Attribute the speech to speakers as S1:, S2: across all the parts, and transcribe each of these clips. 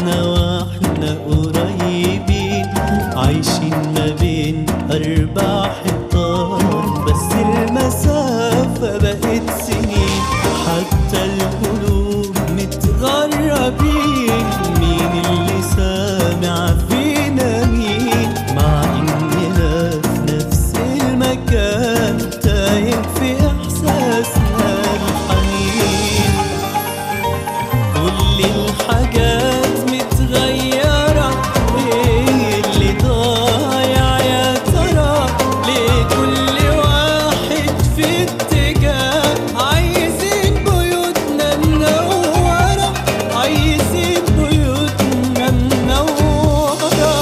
S1: بعدنا واحنا قريبين عايشين ما بين أربع حيطان بس المسافة بقت سنين حتى القلوب متغربين مين اللي سامع فينا مين مع إننا في نفس المكان تايه في إحساسنا الحنين كل الحاجات متغيرة ايه اللي ضايع يا ترى ليه كل واحد في اتجاه عايزين بيوتنا منورة عايزين بيوتنا منورة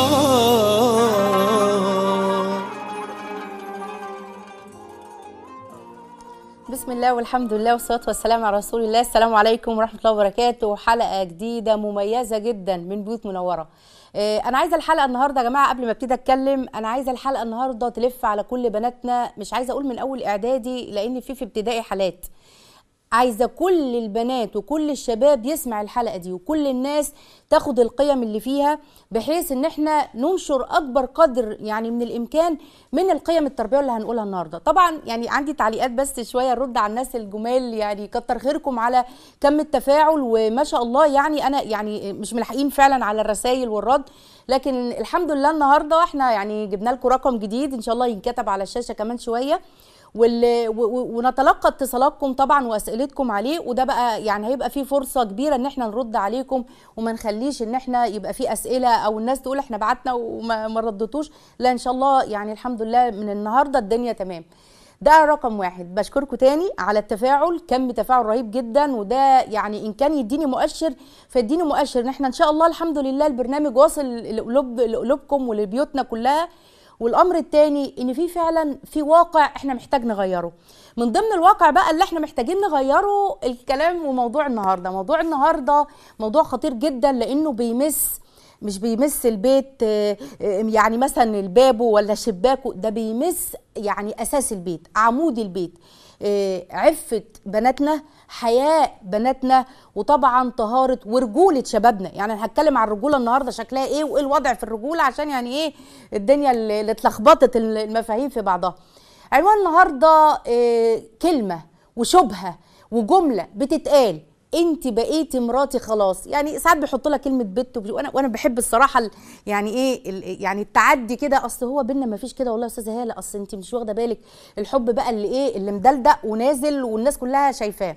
S2: بسم الله والحمد لله والصلاة والسلام على رسول الله السلام عليكم ورحمة الله وبركاته حلقة جديدة مميزة جدا من بيوت منورة آه، أنا عايزة الحلقة النهاردة يا جماعة قبل ما ابتدي أتكلم أنا عايزة الحلقة النهاردة تلف على كل بناتنا مش عايزة أقول من أول إعدادي لأن في في ابتدائي حالات عايزه كل البنات وكل الشباب يسمع الحلقه دي وكل الناس تاخد القيم اللي فيها بحيث ان احنا ننشر اكبر قدر يعني من الامكان من القيم التربويه اللي هنقولها النهارده طبعا يعني عندي تعليقات بس شويه نرد على الناس الجمال يعني كتر خيركم على كم التفاعل وما شاء الله يعني انا يعني مش ملحقين فعلا على الرسائل والرد لكن الحمد لله النهارده احنا يعني جبنا لكم رقم جديد ان شاء الله ينكتب على الشاشه كمان شويه وال... و... و- ونتلقى اتصالاتكم طبعا واسئلتكم عليه وده بقى يعني هيبقى فيه فرصه كبيره ان احنا نرد عليكم وما نخليش ان احنا يبقى فيه اسئله او الناس تقول احنا بعتنا وما ما ردتوش لا ان شاء الله يعني الحمد لله من النهارده الدنيا تمام ده رقم واحد بشكركم تاني على التفاعل كم تفاعل رهيب جدا وده يعني ان كان يديني مؤشر فيديني مؤشر ان احنا ان شاء الله الحمد لله البرنامج واصل لقلوب لقلوبكم ولبيوتنا كلها والامر الثاني ان في فعلا في واقع احنا محتاج نغيره من ضمن الواقع بقى اللي احنا محتاجين نغيره الكلام وموضوع النهارده موضوع النهارده موضوع خطير جدا لانه بيمس مش بيمس البيت آه، آه، يعني مثلا البابه ولا شباكه ده بيمس يعني اساس البيت عمود البيت آه، عفة بناتنا حياء بناتنا وطبعا طهارة ورجولة شبابنا يعني انا هتكلم عن الرجولة النهاردة شكلها ايه وايه الوضع في الرجولة عشان يعني ايه الدنيا اللي اللي اتلخبطت المفاهيم في بعضها عنوان النهاردة آه، كلمة وشبهة وجملة بتتقال انت بقيتي مراتي خلاص يعني ساعات بيحط لها كلمه بت وب- وانا وانا بحب الصراحه ال- يعني ايه ال- يعني التعدي كده اصل هو بينا ما فيش كده والله يا استاذه هاله اصل انت مش واخده بالك الحب بقى اللي ايه اللي مدلدق ونازل والناس كلها شايفاه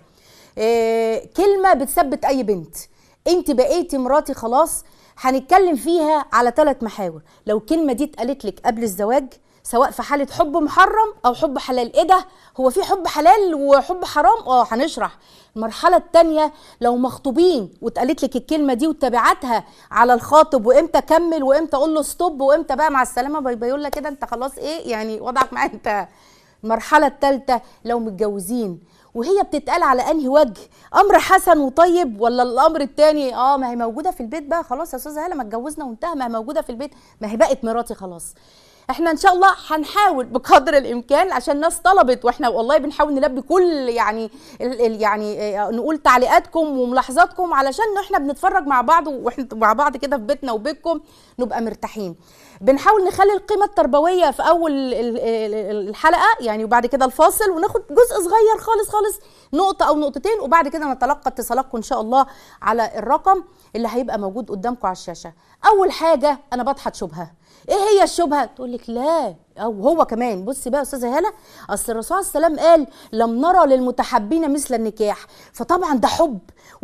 S2: إيه كلمه بتثبت اي بنت انت بقيتي مراتي خلاص هنتكلم فيها على ثلاث محاور لو الكلمه دي اتقالت لك قبل الزواج سواء في حاله حب محرم او حب حلال ايه ده هو في حب حلال وحب حرام اه هنشرح المرحله الثانيه لو مخطوبين واتقالت لك الكلمه دي وتبعتها على الخاطب وامتى كمل وامتى اقول له ستوب وامتى بقى مع السلامه باي باي يقول لك كده انت خلاص ايه يعني وضعك معاه انت المرحله الثالثه لو متجوزين وهي بتتقال على انهي وجه امر حسن وطيب ولا الامر التاني اه ما هي موجوده في البيت بقى خلاص يا استاذه هاله ما اتجوزنا وانتهى ما هي موجوده في البيت ما هي بقت مراتي خلاص احنا ان شاء الله هنحاول بقدر الامكان عشان الناس طلبت واحنا والله بنحاول نلبي كل يعني ال ال يعني آه، نقول تعليقاتكم وملاحظاتكم علشان احنا بنتفرج مع بعض واحنا مع بعض كده في بيتنا وبيتكم نبقى مرتاحين بنحاول نخلي القيمه التربويه في اول ال- ال- ال- الحلقه يعني وبعد كده الفاصل وناخد جزء صغير خالص خالص نقطه او نقطتين وبعد كده نتلقى اتصالاتكم ان شاء الله على الرقم اللي هيبقى موجود قدامكم على الشاشه اول حاجه انا بضحك شبهه ايه هي الشبهه تقول لك لا او هو كمان بصي بقى يا استاذه هاله اصل الرسول عليه السلام قال لم نرى للمتحبين مثل النكاح فطبعا ده حب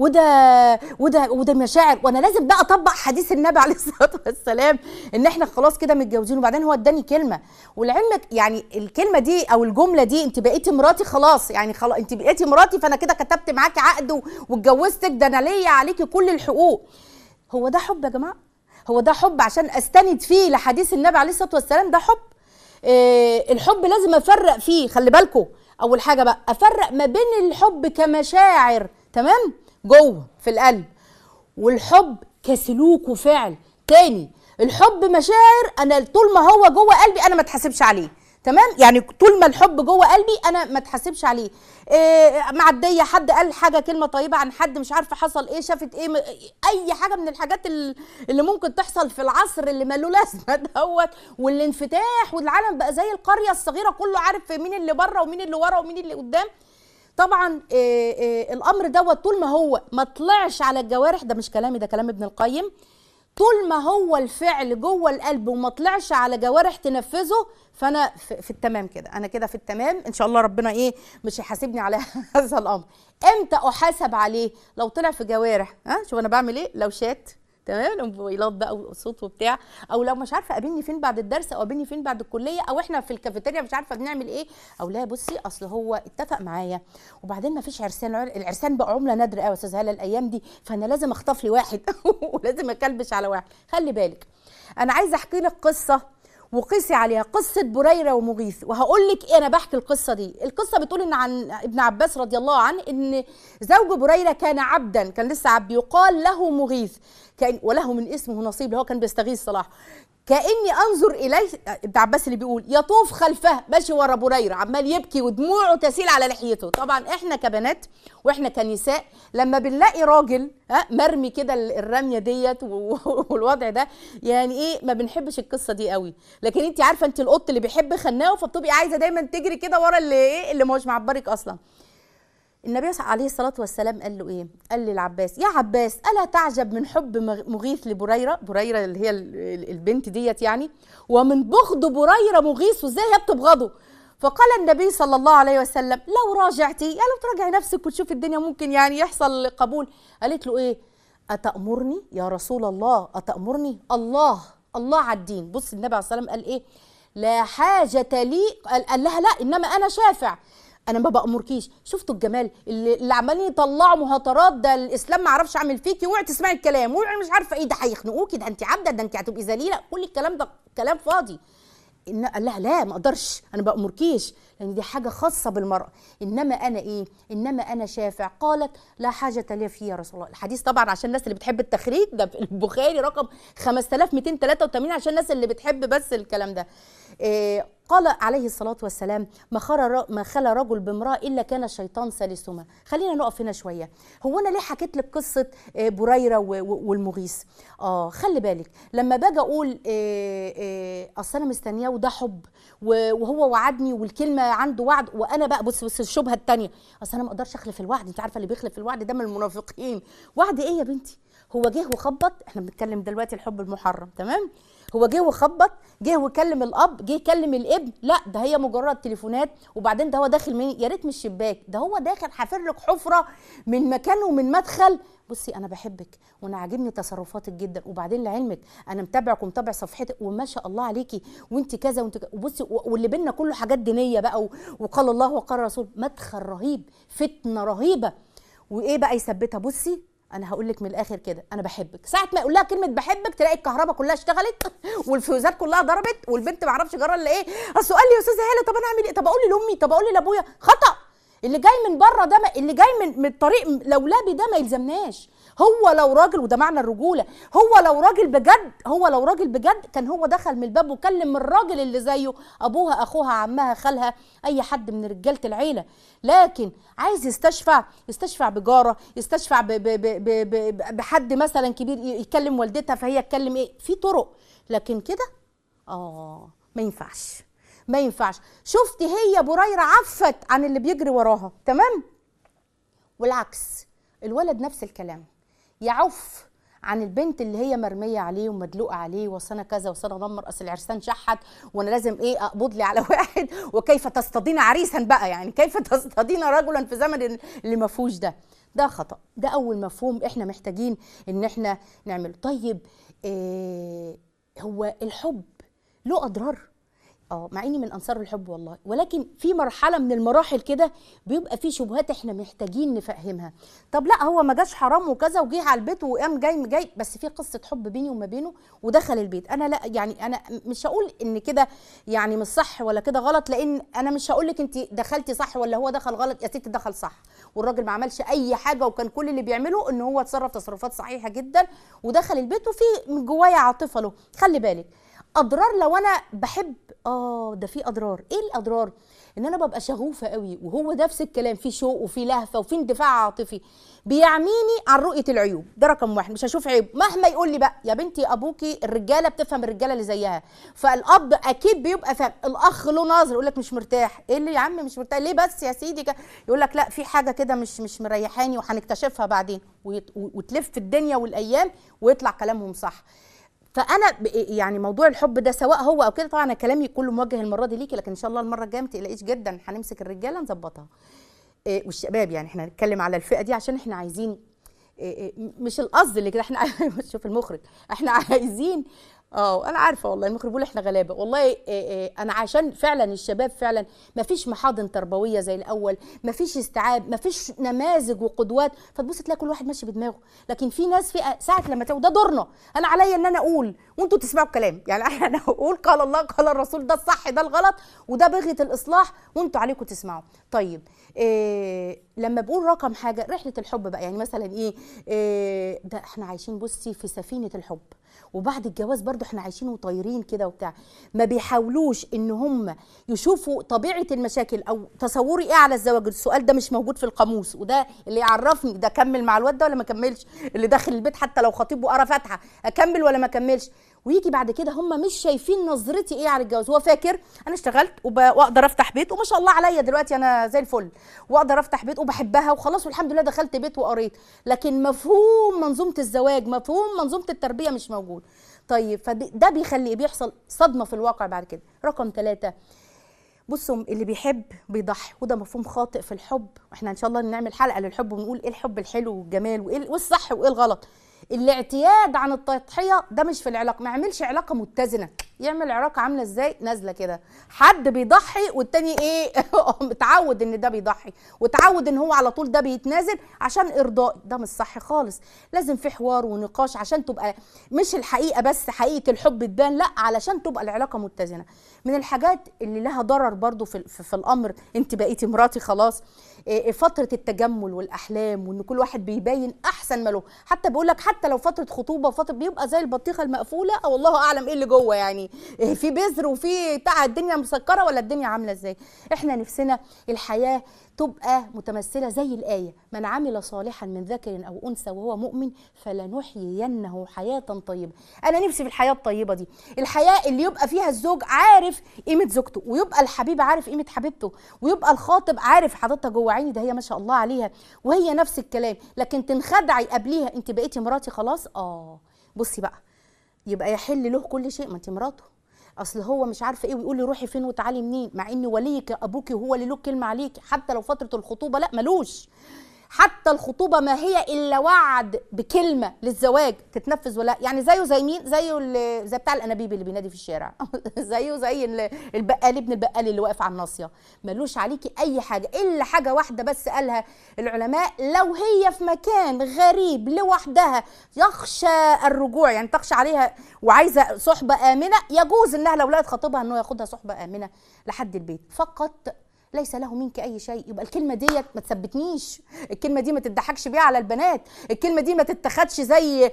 S2: وده وده وده مشاعر وانا لازم بقى اطبق حديث النبي عليه الصلاه والسلام ان احنا خلاص كده متجوزين وبعدين هو اداني كلمه ولعلمك يعني الكلمه دي او الجمله دي انت بقيتي مراتي خلاص يعني خلاص انت بقيتي مراتي فانا كده كتبت معاكي عقد و- واتجوزتك ده انا ليا عليكي كل الحقوق هو ده حب يا جماعه هو ده حب عشان استند فيه لحديث النبي عليه الصلاه والسلام ده حب إيه الحب لازم افرق فيه خلي بالكم اول حاجه بقى افرق ما بين الحب كمشاعر تمام جوه في القلب والحب كسلوك وفعل تاني الحب مشاعر انا طول ما هو جوه قلبي انا ما اتحاسبش عليه تمام يعني طول ما الحب جوه قلبي انا ما اتحاسبش عليه إيه معديه حد قال حاجه كلمه طيبه عن حد مش عارفه حصل ايه شافت ايه م- اي حاجه من الحاجات ال- اللي ممكن تحصل في العصر اللي ماله لازمه دوت والانفتاح والعالم بقى زي القريه الصغيره كله عارف مين اللي بره ومين اللي ورا ومين اللي قدام طبعا إيه إيه الامر دوت طول ما هو ما طلعش على الجوارح ده مش كلامي ده كلام ابن القيم طول ما هو الفعل جوه القلب وما طلعش على جوارح تنفذه فانا في, في التمام كده انا كده في التمام ان شاء الله ربنا ايه مش هيحاسبني على هذا الامر امتى احاسب عليه لو طلع في جوارح ها شوف انا بعمل ايه لو شات تمام لو موبايلات بقى وصوت وبتاع او لو مش عارفه قابلني فين بعد الدرس او قابلني فين بعد الكليه او احنا في الكافيتيريا مش عارفه بنعمل ايه او لا بصي اصل هو اتفق معايا وبعدين ما فيش عرسان العرسان بقى عمله نادره قوي يا استاذ هلا الايام دي فانا لازم اخطف لي واحد ولازم اكلبش على واحد خلي بالك انا عايزه احكي لك قصه وقيسي عليها قصة بريرة ومغيث وهقول لك ايه انا بحكي القصة دي القصة بتقول ان عن ابن عباس رضي الله عنه ان زوج بريرة كان عبدا كان لسه عبد يقال له مغيث كان وله من اسمه نصيب اللي هو كان بيستغيث صلاح كاني انظر اليه ابن عباس اللي بيقول يطوف خلفه ماشي ورا بريره عمال يبكي ودموعه تسيل على لحيته طبعا احنا كبنات واحنا كنساء لما بنلاقي راجل ها مرمي كده الرميه ديت والوضع ده يعني ايه ما بنحبش القصه دي قوي لكن انت عارفه انت القط اللي بيحب خناقه فبتبقي عايزه دايما تجري كده ورا اللي ايه اللي مش معبرك اصلا النبي عليه الصلاة والسلام قال له إيه؟ قال للعباس يا عباس ألا تعجب من حب مغيث لبريرة؟ بريرة اللي هي البنت ديت يعني ومن بغض بريرة مغيث وإزاي هي بتبغضه؟ فقال النبي صلى الله عليه وسلم لو راجعتي يعني لو تراجعي نفسك وتشوفي الدنيا ممكن يعني يحصل قبول قالت له إيه؟ أتأمرني يا رسول الله أتأمرني؟ الله الله على الدين بص النبي عليه الصلاة والسلام قال إيه؟ لا حاجة لي قال لها لا إنما أنا شافع انا ما بامركيش شفتوا الجمال اللي, اللي عمالين يطلعوا مهاترات ده الاسلام ما عرفش اعمل فيكي اوعي تسمعي الكلام اوعي مش عارفه ايه ده هيخنقوكي ده انت عبده ده انت هتبقي ذليله كل الكلام ده كلام فاضي إن قال لها لا ما اقدرش انا بامركيش لان دي حاجه خاصه بالمراه انما انا ايه انما انا شافع قالت لا حاجه لي فيه يا رسول الله الحديث طبعا عشان الناس اللي بتحب التخريج ده في البخاري رقم 5283 عشان الناس اللي بتحب بس الكلام ده إيه قال عليه الصلاة والسلام ما خلى ما خلى رجل بامرأة إلا كان الشيطان ثالثهما خلينا نقف هنا شوية هو أنا ليه حكيت لك قصة بريرة والمغيث آه خلي بالك لما باجي أقول إيه إيه أصل أنا مستنياه وده حب وهو وعدني والكلمة عنده وعد وأنا بقى بص بص الشبهة التانية أصل أنا ما أقدرش أخلف الوعد أنت عارفة اللي بيخلف الوعد ده من المنافقين وعد إيه يا بنتي هو جه وخبط احنا بنتكلم دلوقتي الحب المحرم تمام هو جه وخبط جه وكلم الاب جه يكلم الابن لا ده هي مجرد تليفونات وبعدين ده هو داخل من يا ريت من الشباك ده هو داخل حافر لك حفره من مكان ومن مدخل بصي انا بحبك وانا عاجبني تصرفاتك جدا وبعدين لعلمك انا متابعك ومتابع صفحتك وما شاء الله عليكي وانت كذا وانت كذا وبصي واللي بينا كله حاجات دينيه بقى وقال الله وقال الرسول مدخل رهيب فتنه رهيبه وايه بقى يثبتها بصي انا هقول لك من الاخر كده انا بحبك ساعه ما يقول لها كلمه بحبك تلاقي الكهرباء كلها اشتغلت والفيوزات كلها ضربت والبنت ما اعرفش جرى الا ايه اصل قال لي يا استاذه هاله طب انا اعمل ايه طب اقول لامي طب اقول لابويا خطا اللي جاي من بره ده ما اللي جاي من من الطريق لولبي ده ما يلزمناش هو لو راجل وده معنى الرجوله هو لو راجل بجد هو لو راجل بجد كان هو دخل من الباب وكلم الراجل اللي زيه ابوها اخوها عمها خالها اي حد من رجاله العيله لكن عايز يستشفع يستشفع بجاره يستشفع ب ب ب ب ب بحد مثلا كبير يكلم والدتها فهي تكلم ايه في طرق لكن كده اه ما ينفعش ما ينفعش شفت هي بريرة عفت عن اللي بيجري وراها تمام والعكس الولد نفس الكلام يعف عن البنت اللي هي مرميه عليه ومدلوقه عليه وصانا كذا وصانا دمر اصل العرسان شحت وانا لازم ايه اقبض لي على واحد وكيف تصطادين عريسا بقى يعني كيف تصطادين رجلا في زمن اللي ما فيهوش ده ده خطا ده اول مفهوم احنا محتاجين ان احنا نعمله طيب إيه هو الحب له اضرار اه مع اني من انصار الحب والله ولكن في مرحله من المراحل كده بيبقى في شبهات احنا محتاجين نفهمها طب لا هو ما جاش حرام وكذا وجه على البيت وقام جاي جاي بس في قصه حب بيني وما بينه ودخل البيت انا لا يعني انا مش هقول ان كده يعني مش صح ولا كده غلط لان انا مش هقول لك انت دخلتي صح ولا هو دخل غلط يا ستي دخل صح والراجل ما عملش اي حاجه وكان كل اللي بيعمله ان هو اتصرف تصرفات صحيحه جدا ودخل البيت وفي من جوايا عاطفه له خلي بالك اضرار لو انا بحب اه ده في اضرار ايه الاضرار ان انا ببقى شغوفه قوي وهو نفس الكلام في شوق وفي لهفه وفي اندفاع عاطفي بيعميني عن رؤيه العيوب ده رقم واحد مش هشوف عيب مهما يقول لي بقى يا بنتي ابوكي الرجاله بتفهم الرجاله اللي زيها فالاب اكيد بيبقى فاهم الاخ له نظر يقول لك مش مرتاح ايه اللي يا عم مش مرتاح ليه بس يا سيدي كده؟ يقول لك لا في حاجه كده مش مش مريحاني وهنكتشفها بعدين ويت- وتلف الدنيا والايام ويطلع كلامهم صح فانا ب- يعني موضوع الحب ده سواء هو او كده طبعا أنا كلامي كله موجه المره دي ليكي لكن ان شاء الله المره الجايه ما تقلقيش جدا هنمسك الرجاله نظبطها إيه، والشباب يعني احنا هنتكلم على الفئه دي عشان احنا عايزين إيه، إيه، مش القصد اللي كده احنا شوف المخرج احنا عايزين اه انا عارفه والله المخرج بيقول احنا غلابه والله إيه إيه انا عشان فعلا الشباب فعلا ما فيش محاضن تربويه زي الاول ما فيش استيعاب ما فيش نماذج وقدوات فتبص تلاقي كل واحد ماشي بدماغه لكن في ناس فئه ساعه لما تقول ده دورنا انا عليا ان انا اقول وانتوا تسمعوا الكلام يعني انا اقول قال الله قال الرسول ده الصح ده الغلط وده بغيه الاصلاح وانتوا عليكم تسمعوا طيب إيه لما بقول رقم حاجه رحله الحب بقى يعني مثلا ايه, إيه ده احنا عايشين بصي في سفينه الحب وبعد الجواز برضو احنا عايشين وطايرين كده وبتاع ما بيحاولوش ان هم يشوفوا طبيعه المشاكل او تصوري ايه على الزواج السؤال ده مش موجود في القاموس وده اللي يعرفني ده كمل مع الواد ده ولا ما كملش اللي داخل البيت حتى لو خطيبه قرا فاتحه اكمل ولا ما اكملش ويجي بعد كده هم مش شايفين نظرتي ايه على الجواز هو فاكر انا اشتغلت وب... واقدر افتح بيت وما شاء الله عليا دلوقتي انا زي الفل واقدر افتح بيت وبحبها وخلاص والحمد لله دخلت بيت وقريت لكن مفهوم منظومه الزواج مفهوم منظومه التربيه مش موجود طيب فده بيخلي بيحصل صدمه في الواقع بعد كده رقم ثلاثة بصوا اللي بيحب بيضحي وده مفهوم خاطئ في الحب واحنا ان شاء الله نعمل حلقه للحب ونقول ايه الحب الحلو والجمال وايه والصح وايه الغلط الاعتياد عن التضحيه ده مش في العلاقه ما يعملش علاقه متزنه يعمل علاقه عامله ازاي نازله كده حد بيضحي والتاني ايه متعود ان ده بيضحي وتعود ان هو على طول ده بيتنازل عشان ارضاء ده مش صح خالص لازم في حوار ونقاش عشان تبقى مش الحقيقه بس حقيقه الحب تبان لا علشان تبقى العلاقه متزنه من الحاجات اللي لها ضرر برضو في, في, في الامر انت بقيتي مراتي خلاص إيه فتره التجمل والاحلام وان كل واحد بيبين احسن ما له حتى بيقول لك حتى لو فتره خطوبه وفتره بيبقى زي البطيخه المقفوله او الله اعلم ايه اللي جوه يعني إيه في بذر وفي بتاع الدنيا مسكره ولا الدنيا عامله ازاي احنا نفسنا الحياه تبقى متمثله زي الايه من عمل صالحا من ذكر او انثى وهو مؤمن فلنحيينه حياه طيبه انا نفسي في الحياه الطيبه دي الحياه اللي يبقى فيها الزوج عارف قيمه زوجته ويبقى الحبيب عارف قيمه حبيبته ويبقى الخاطب عارف حضرتك جوه عيني ده هي ما شاء الله عليها وهي نفس الكلام لكن تنخدعي قبليها انت بقيتي مراتي خلاص اه بصي بقى يبقى يحل له كل شيء ما انت مراته اصل هو مش عارفه ايه ويقول لي روحي فين وتعالي منين مع ان وليك ابوكي هو اللي له كلمه عليكي حتى لو فتره الخطوبه لا ملوش حتى الخطوبه ما هي الا وعد بكلمه للزواج تتنفذ ولا يعني زيه زي مين زيه اللي زي بتاع الانابيب اللي بينادي في الشارع زيه زي البقال ابن البقال اللي واقف على الناصيه ملوش عليكي اي حاجه الا حاجه واحده بس قالها العلماء لو هي في مكان غريب لوحدها يخشى الرجوع يعني تخشى عليها وعايزه صحبه امنه يجوز انها لو لقت خطيبها انه ياخدها صحبه امنه لحد البيت فقط ليس له منك اي شيء يبقى الكلمه ديت ما تثبتنيش الكلمه دي ما تضحكش بيها على البنات الكلمه دي ما تتخدش زي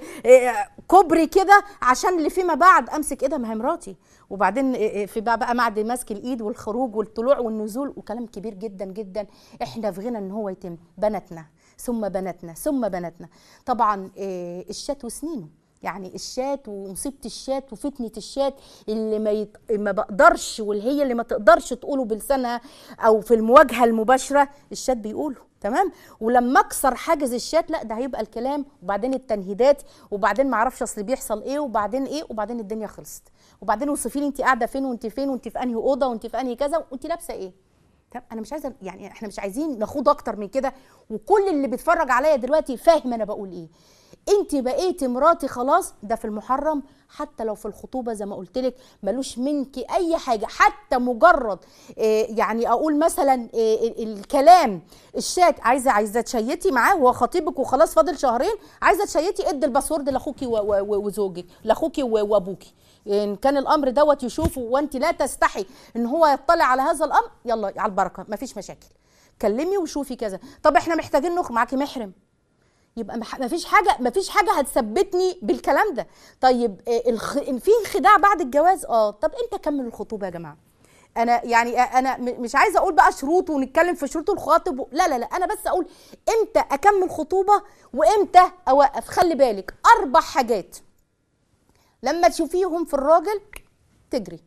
S2: كوبري كده عشان اللي فيما بعد امسك ايدها ما هي مراتي وبعدين في بقى, بقى بعد ماسك الايد والخروج والطلوع والنزول وكلام كبير جدا جدا احنا في غنى ان هو يتم بناتنا ثم بناتنا ثم بناتنا طبعا الشات وسنينه يعني الشات ومصيبه الشات وفتنه الشات اللي ما يت... ما بقدرش واللي هي اللي ما تقدرش تقوله بلسانها او في المواجهه المباشره الشات بيقوله تمام ولما اكسر حاجز الشات لا ده هيبقى الكلام وبعدين التنهيدات وبعدين ما اعرفش اصل بيحصل ايه وبعدين ايه وبعدين الدنيا خلصت وبعدين وصفي لي انت قاعده فين وانت فين وانت في انهي اوضه وانت في انهي كذا وانت لابسه ايه طب انا مش عايزه يعني احنا مش عايزين نخوض اكتر من كده وكل اللي بيتفرج عليا دلوقتي فاهم انا بقول ايه انت بقيتي مراتي خلاص ده في المحرم حتى لو في الخطوبه زي ما قلت لك ملوش منك اي حاجه حتى مجرد إيه يعني اقول مثلا إيه الكلام الشات عايزه عايزه تشيتي معاه هو خطيبك وخلاص فاضل شهرين عايزه تشيتي ادي الباسورد لاخوكي وزوجك لاخوكي وابوكي ان كان الامر دوت يشوفه وانت لا تستحي ان هو يطلع على هذا الامر يلا على البركه مفيش مشاكل كلمي وشوفي كذا طب احنا محتاجين نخ معاكي محرم يبقى ما فيش حاجه ما فيش حاجه هتثبتني بالكلام ده طيب آه، الخ... في انخداع بعد الجواز اه طب امتى اكمل الخطوبه يا جماعه انا يعني انا م- مش عايزه اقول بقى شروط ونتكلم في شروط الخاطب و- لا لا لا انا بس اقول امتى اكمل خطوبه وامتى اوقف خلي بالك اربع حاجات لما تشوفيهم في الراجل تجري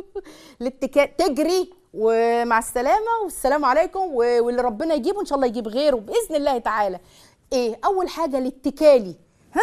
S2: الاتكاء تجري ومع السلامه والسلام عليكم و- واللي ربنا يجيبه ان شاء الله يجيب غيره باذن الله تعالى ايه اول حاجه الاتكالي ها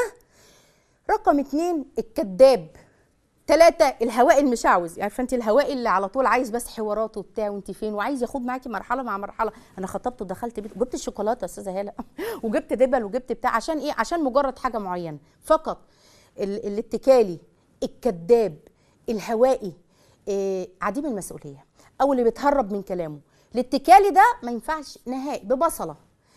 S2: رقم اتنين الكذاب ثلاثة الهواء المشعوذ عارفه انت الهواء اللي على طول عايز بس حوارات وبتاع وانت فين وعايز ياخد معاكي مرحله مع مرحله انا خطبت ودخلت بيت وجبت الشوكولاته يا استاذه هاله وجبت دبل وجبت بتاع عشان ايه عشان مجرد حاجه معينه فقط ال- الاتكالي الكذاب الهوائي إيه عديم المسؤوليه او اللي بيتهرب من كلامه الاتكالي ده ما ينفعش نهائي ببصله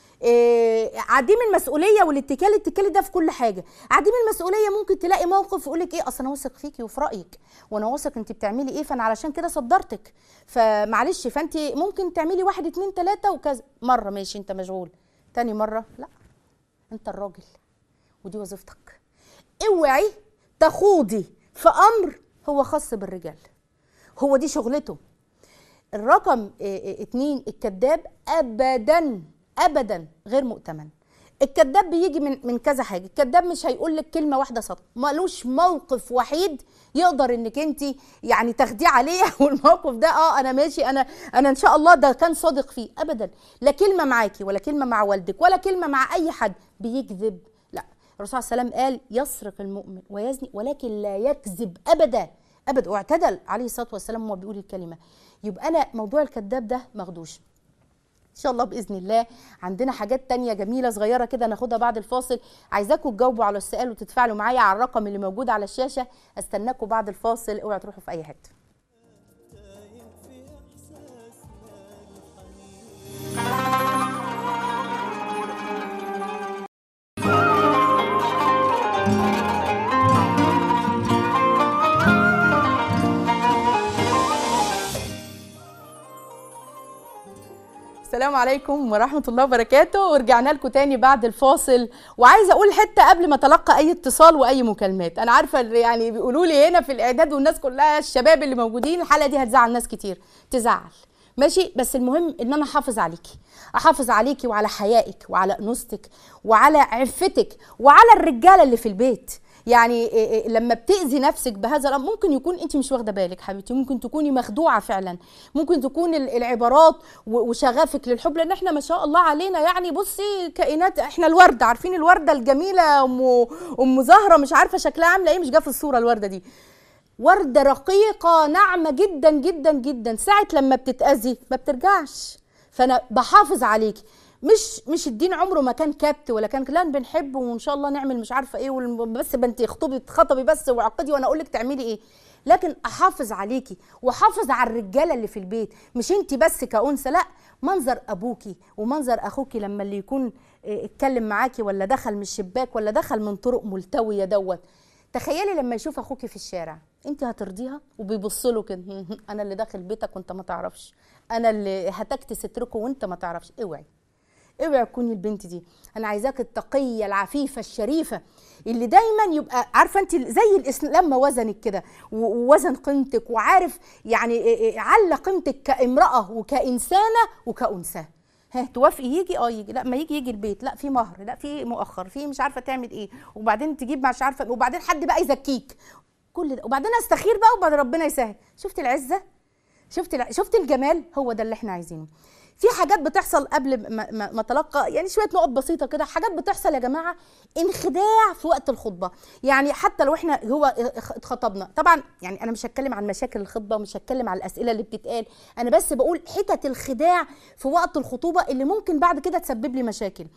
S2: إيه عديم المسؤوليه والاتكال الاتكالي ده في كل حاجه عديم المسؤوليه ممكن تلاقي موقف يقول لك ايه اصل انا واثق فيكي وفي رايك وانا واثق انت بتعملي ايه فانا علشان كده صدرتك فمعلش فانت ممكن تعملي واحد اتنين تلاته وكذا مره ماشي انت مشغول تاني مره لا انت الراجل ودي وظيفتك اوعي تخوضي في امر هو خاص بالرجال هو دي شغلته الرقم إيه إيه اتنين الكذاب ابدا ابدا غير مؤتمن الكذاب بيجي من من كذا حاجه الكذاب مش هيقول لك كلمه واحده صدق ملوش موقف وحيد يقدر انك انت يعني تاخديه عليه والموقف ده اه انا ماشي انا انا ان شاء الله ده كان صادق فيه ابدا لا كلمه معاكي ولا كلمه مع والدك ولا كلمه مع اي حد بيكذب لا الرسول صلى الله عليه وسلم قال يسرق المؤمن ويزني ولكن لا يكذب ابدا ابدا واعتدل عليه الصلاه والسلام وهو بيقول الكلمه يبقى انا موضوع الكذاب ده مخدوش ان شاء الله باذن الله عندنا حاجات تانية جميله صغيره كده ناخدها بعد الفاصل عايزاكم تجاوبوا على السؤال وتتفاعلوا معايا على الرقم اللي موجود على الشاشه استناكم بعد الفاصل اوعوا تروحوا في اي حته السلام عليكم ورحمة الله وبركاته ورجعنا لكم تاني بعد الفاصل وعايزة أقول حتة قبل ما أتلقى أي اتصال وأي مكالمات أنا عارفة اللي يعني بيقولوا لي هنا في الإعداد والناس كلها الشباب اللي موجودين الحلقة دي هتزعل ناس كتير تزعل ماشي بس المهم ان انا احافظ عليكي احافظ عليكي وعلى حيائك وعلى انوثتك وعلى عفتك وعلى الرجاله اللي في البيت يعني إيه إيه لما بتأذي نفسك بهذا الأمر ممكن يكون أنت مش واخدة بالك حبيبتي ممكن تكوني مخدوعة فعلا ممكن تكون ال- العبارات و- وشغفك للحب لأن احنا ما شاء الله علينا يعني بصي كائنات احنا الوردة عارفين الوردة الجميلة أم أم زهرة مش عارفة شكلها عاملة إيه مش جايه في الصورة الوردة دي وردة رقيقة ناعمة جدا جدا جدا ساعة لما بتتأذي ما بترجعش فأنا بحافظ عليكي مش مش الدين عمره ما كان كبت ولا كان لا بنحب وان شاء الله نعمل مش عارفه ايه والم- بس بنت خطبي خطبي بس وعقدي وانا اقول لك تعملي ايه لكن احافظ عليكي واحافظ على الرجاله اللي في البيت مش انت بس كانثى لا منظر ابوكي ومنظر اخوكي لما اللي يكون إيه، اتكلم معاكي ولا دخل من الشباك ولا دخل من طرق ملتويه دوت تخيلي لما يشوف اخوكي في الشارع انت هترضيها وبيبص له كده انا اللي داخل بيتك وانت ما تعرفش انا اللي هتكت ستركه وانت ما تعرفش اوعي اوعي تكوني البنت دي انا عايزاك التقيه العفيفه الشريفه اللي دايما يبقى عارفه انت زي الاسلام ما وزنك كده و- ووزن قيمتك وعارف يعني إيه إيه على قيمتك كامراه وكانسانه وكانثى ها توافقي يجي اه يجي لا ما يجي يجي البيت لا في مهر لا في مؤخر في مش عارفه تعمل ايه وبعدين تجيب مش عارفه وبعدين حد بقى يزكيك كل ده وبعدين استخير بقى وبعد ربنا يسهل شفت العزه شفت الع- شفت الجمال هو ده اللي احنا عايزينه في حاجات بتحصل قبل ما, ما, ما تلقى يعني شويه نقط بسيطه كده حاجات بتحصل يا جماعه انخداع في وقت الخطبه يعني حتى لو احنا هو اتخطبنا طبعا يعني انا مش هتكلم عن مشاكل الخطبه ومش هتكلم عن الاسئله اللي بتتقال انا بس بقول حتت الخداع في وقت الخطوبه اللي ممكن بعد كده تسبب لي مشاكل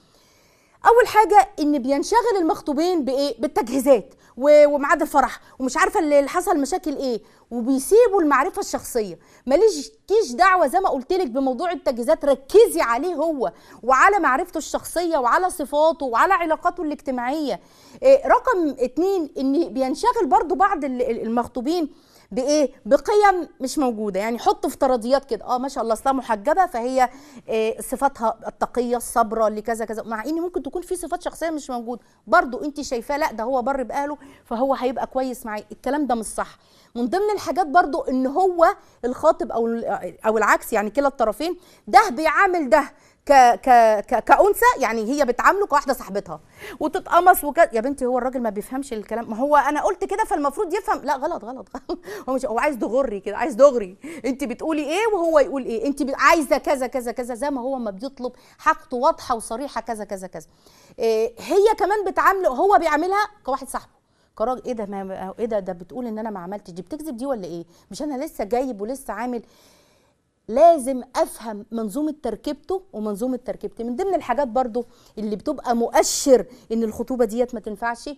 S2: اول حاجه ان بينشغل المخطوبين بايه بالتجهيزات و- وميعاد الفرح ومش عارفه اللي اللي حصل مشاكل ايه وبيسيبوا المعرفه الشخصيه ماليش كيش دعوه زي ما قلت لك بموضوع التجهيزات ركزي عليه هو وعلى معرفته الشخصيه وعلى صفاته وعلى علاقاته الاجتماعيه إيه رقم اتنين ان بينشغل برضو بعض ال- ال- المخطوبين بايه بقيم مش موجوده يعني حط افتراضيات كده اه ما شاء الله اصلها محجبه فهي آه صفاتها التقيه الصبره اللي كذا كذا مع ان ممكن تكون في صفات شخصيه مش موجوده برضو انت شايفاه لا ده هو بر باهله فهو هيبقى كويس معايا الكلام ده مش صح من ضمن الحاجات برضو ان هو الخاطب او او العكس يعني كلا الطرفين ده بيعامل ده ك ك ك كانثى يعني هي بتعامله كواحده صاحبتها وتتقمص وك... يا بنتي هو الراجل ما بيفهمش الكلام ما هو انا قلت كده فالمفروض يفهم لا غلط غلط هو مش هو عايز دغري كده عايز دغري انت بتقولي ايه وهو يقول ايه انت ب... عايزه كذا كذا كذا زي ما هو ما بيطلب حاجته واضحه وصريحه كذا كذا كذا إيه هي كمان بتعامله هو بيعاملها كواحد صاحبه كراجل ايه ده ما ايه ده ده بتقول ان انا ما عملتش دي بتكذب دي ولا ايه مش انا لسه جايب ولسه عامل لازم افهم منظومه تركيبته ومنظومه تركيبتي من ضمن الحاجات برضو اللي بتبقى مؤشر ان الخطوبه ديت ما تنفعش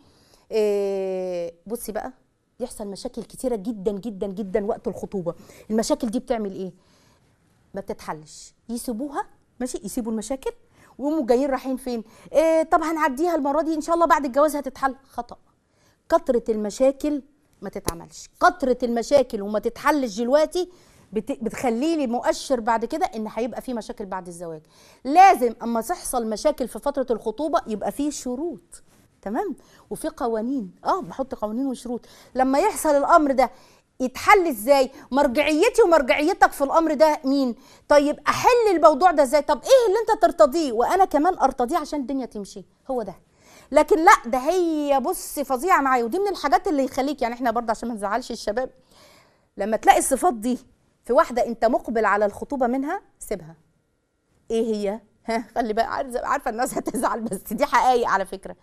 S2: إيه بصي بقى يحصل مشاكل كتيره جدا جدا جدا وقت الخطوبه المشاكل دي بتعمل ايه ما بتتحلش يسيبوها ماشي يسيبوا المشاكل ويقوموا جايين رايحين فين إيه طب هنعديها المره دي ان شاء الله بعد الجواز هتتحل خطا كتره المشاكل ما تتعملش كتره المشاكل وما تتحلش دلوقتي بتخلي لي مؤشر بعد كده ان هيبقى في مشاكل بعد الزواج لازم اما تحصل مشاكل في فتره الخطوبه يبقى في شروط تمام وفي قوانين اه بحط قوانين وشروط لما يحصل الامر ده يتحل ازاي مرجعيتي ومرجعيتك في الامر ده مين طيب احل الموضوع ده ازاي طب ايه اللي انت ترتضيه وانا كمان ارتضيه عشان الدنيا تمشي هو ده لكن لا ده هي بص فظيعه معايا ودي من الحاجات اللي يخليك يعني احنا برضه عشان ما نزعلش الشباب لما تلاقي الصفات دي في واحده انت مقبل على الخطوبه منها سيبها ايه هي ها خلي بقى عارفه عارفه الناس هتزعل بس دي حقائق على فكره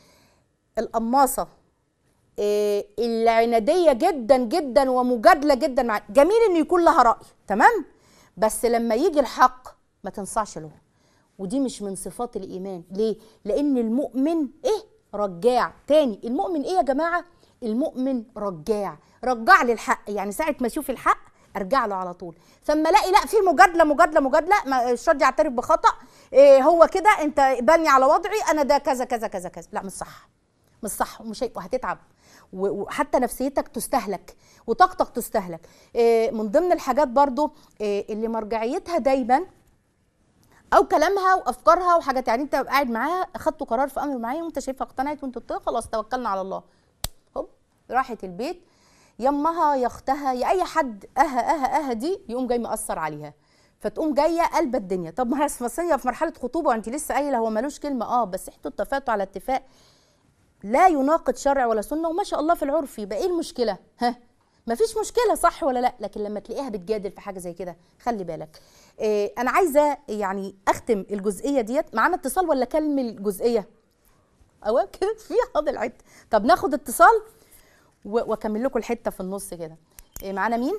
S2: القماصه إيه العناديه جدا جدا ومجادله جدا مع جميل ان يكون لها راي تمام بس لما يجي الحق ما تنصعش له ودي مش من صفات الايمان ليه لان المؤمن ايه رجاع تاني المؤمن ايه يا جماعه المؤمن رجاع رجع للحق يعني ساعه ما اشوف الحق ارجع له على طول ثم الاقي لا في مجادله مجادله مجادله مش راضي يعترف بخطا إيه هو كده انت قبلني على وضعي انا ده كذا كذا كذا كذا لا مش صح مش صح ومش وهتتعب وحتى نفسيتك تستهلك وطاقتك تستهلك إيه من ضمن الحاجات برضو إيه اللي مرجعيتها دايما او كلامها وافكارها وحاجات يعني انت قاعد معاها اخدتوا قرار في امر معين وانت شايفها اقتنعت وانت خلاص توكلنا على الله هوب راحت البيت يمها يا اختها يا اي حد اها اها اها دي يقوم جاي مأثر عليها فتقوم جايه قلبة الدنيا طب ما هي في مرحله خطوبه وانت لسه قايله هو ملوش كلمه اه بس انتوا اتفقتوا على اتفاق لا يناقض شرع ولا سنه وما شاء الله في العرف يبقى ايه المشكله ها مفيش مشكله صح ولا لا لكن لما تلاقيها بتجادل في حاجه زي كده خلي بالك إيه انا عايزه يعني اختم الجزئيه ديت معانا اتصال ولا اكمل الجزئيه اوام كده في حاضر العد طب ناخد اتصال واكمل لكم الحته في النص كده إيه معانا مين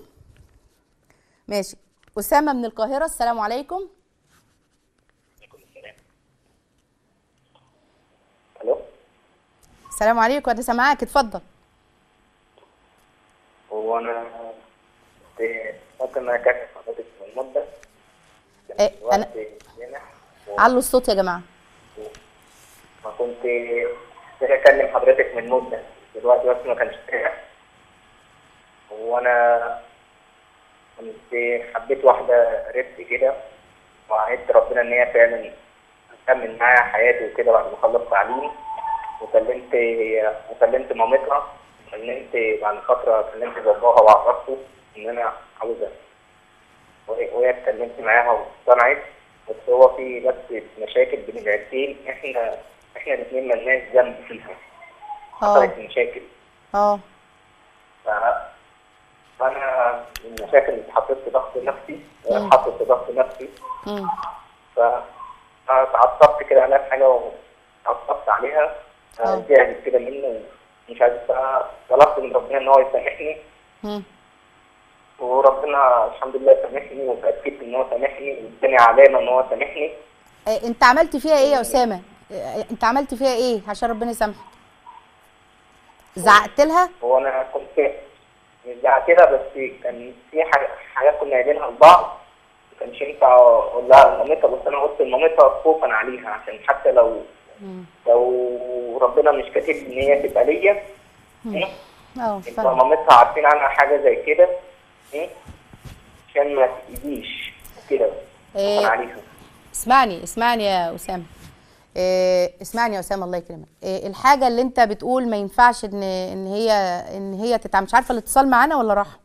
S2: ماشي اسامه من القاهره السلام عليكم
S3: الو
S2: السلام عليكم انا سامعاك اتفضل
S3: هو انا كنت ممكن اكلم حضرتك من مده
S2: إيه، أنا- علوا الصوت يا جماعه
S3: ما كنت محتاج اكلم حضرتك من مده دلوقتي بس ما كانش كده هو انا كنت حبيت واحده قريبتي كده وعدت ربنا ان هي فعلا هتكمل معايا حياتي وكده بعد ما خلصت تعليم وكلمت وكلمت مامتها كلمت بعد فتره كلمت باباها وعرفته ان انا عاوزها وهي وهي اتكلمت معاها واقتنعت بس هو في بس مشاكل بين العيلتين احنا احنا الاثنين ملناش ذنب فيها
S2: اه
S3: حصلت مشاكل
S2: اه
S3: ف فانا المشاكل اللي اتحطيت في ضغط نفسي
S2: مم.
S3: اتحطت في ضغط نفسي
S2: مم.
S3: ف اتعصبت كده عليها في حاجه واتعصبت عليها
S2: اه.
S3: زعلت كده منه مش عايز بقى طلبت من ربنا ان هو يسامحني
S2: مم.
S3: وربنا الحمد لله سامحني وتاكدت ان هو سامحني واداني علامه ان هو سامحني
S2: إيه انت عملت فيها ايه يا اسامه إيه انت عملت فيها ايه عشان ربنا يسامحك زعقت لها
S3: هو انا كنت مش زعلت كده بس كان في حاجة- حاجات كنا قايلينها لبعض ما كانش ينفع اقول لها لمامتها بس انا قلت لمامتها خوفا عليها عشان حتى لو
S2: مم.
S3: لو ربنا مش كاتب ان هي تبقى ليا
S2: اه
S3: انت
S2: فاهم
S3: مامتها عارفين عنها حاجه زي كده ايه عشان ما تأذيش كده
S2: إيه.
S3: انا عليها
S2: اسمعني اسمعني يا اسامه إيه اسمعني يا اسامه الله يكرمك إيه الحاجه اللي انت بتقول ما ينفعش ان ان هي ان هي تتعمل مش عارفه الاتصال معانا ولا راح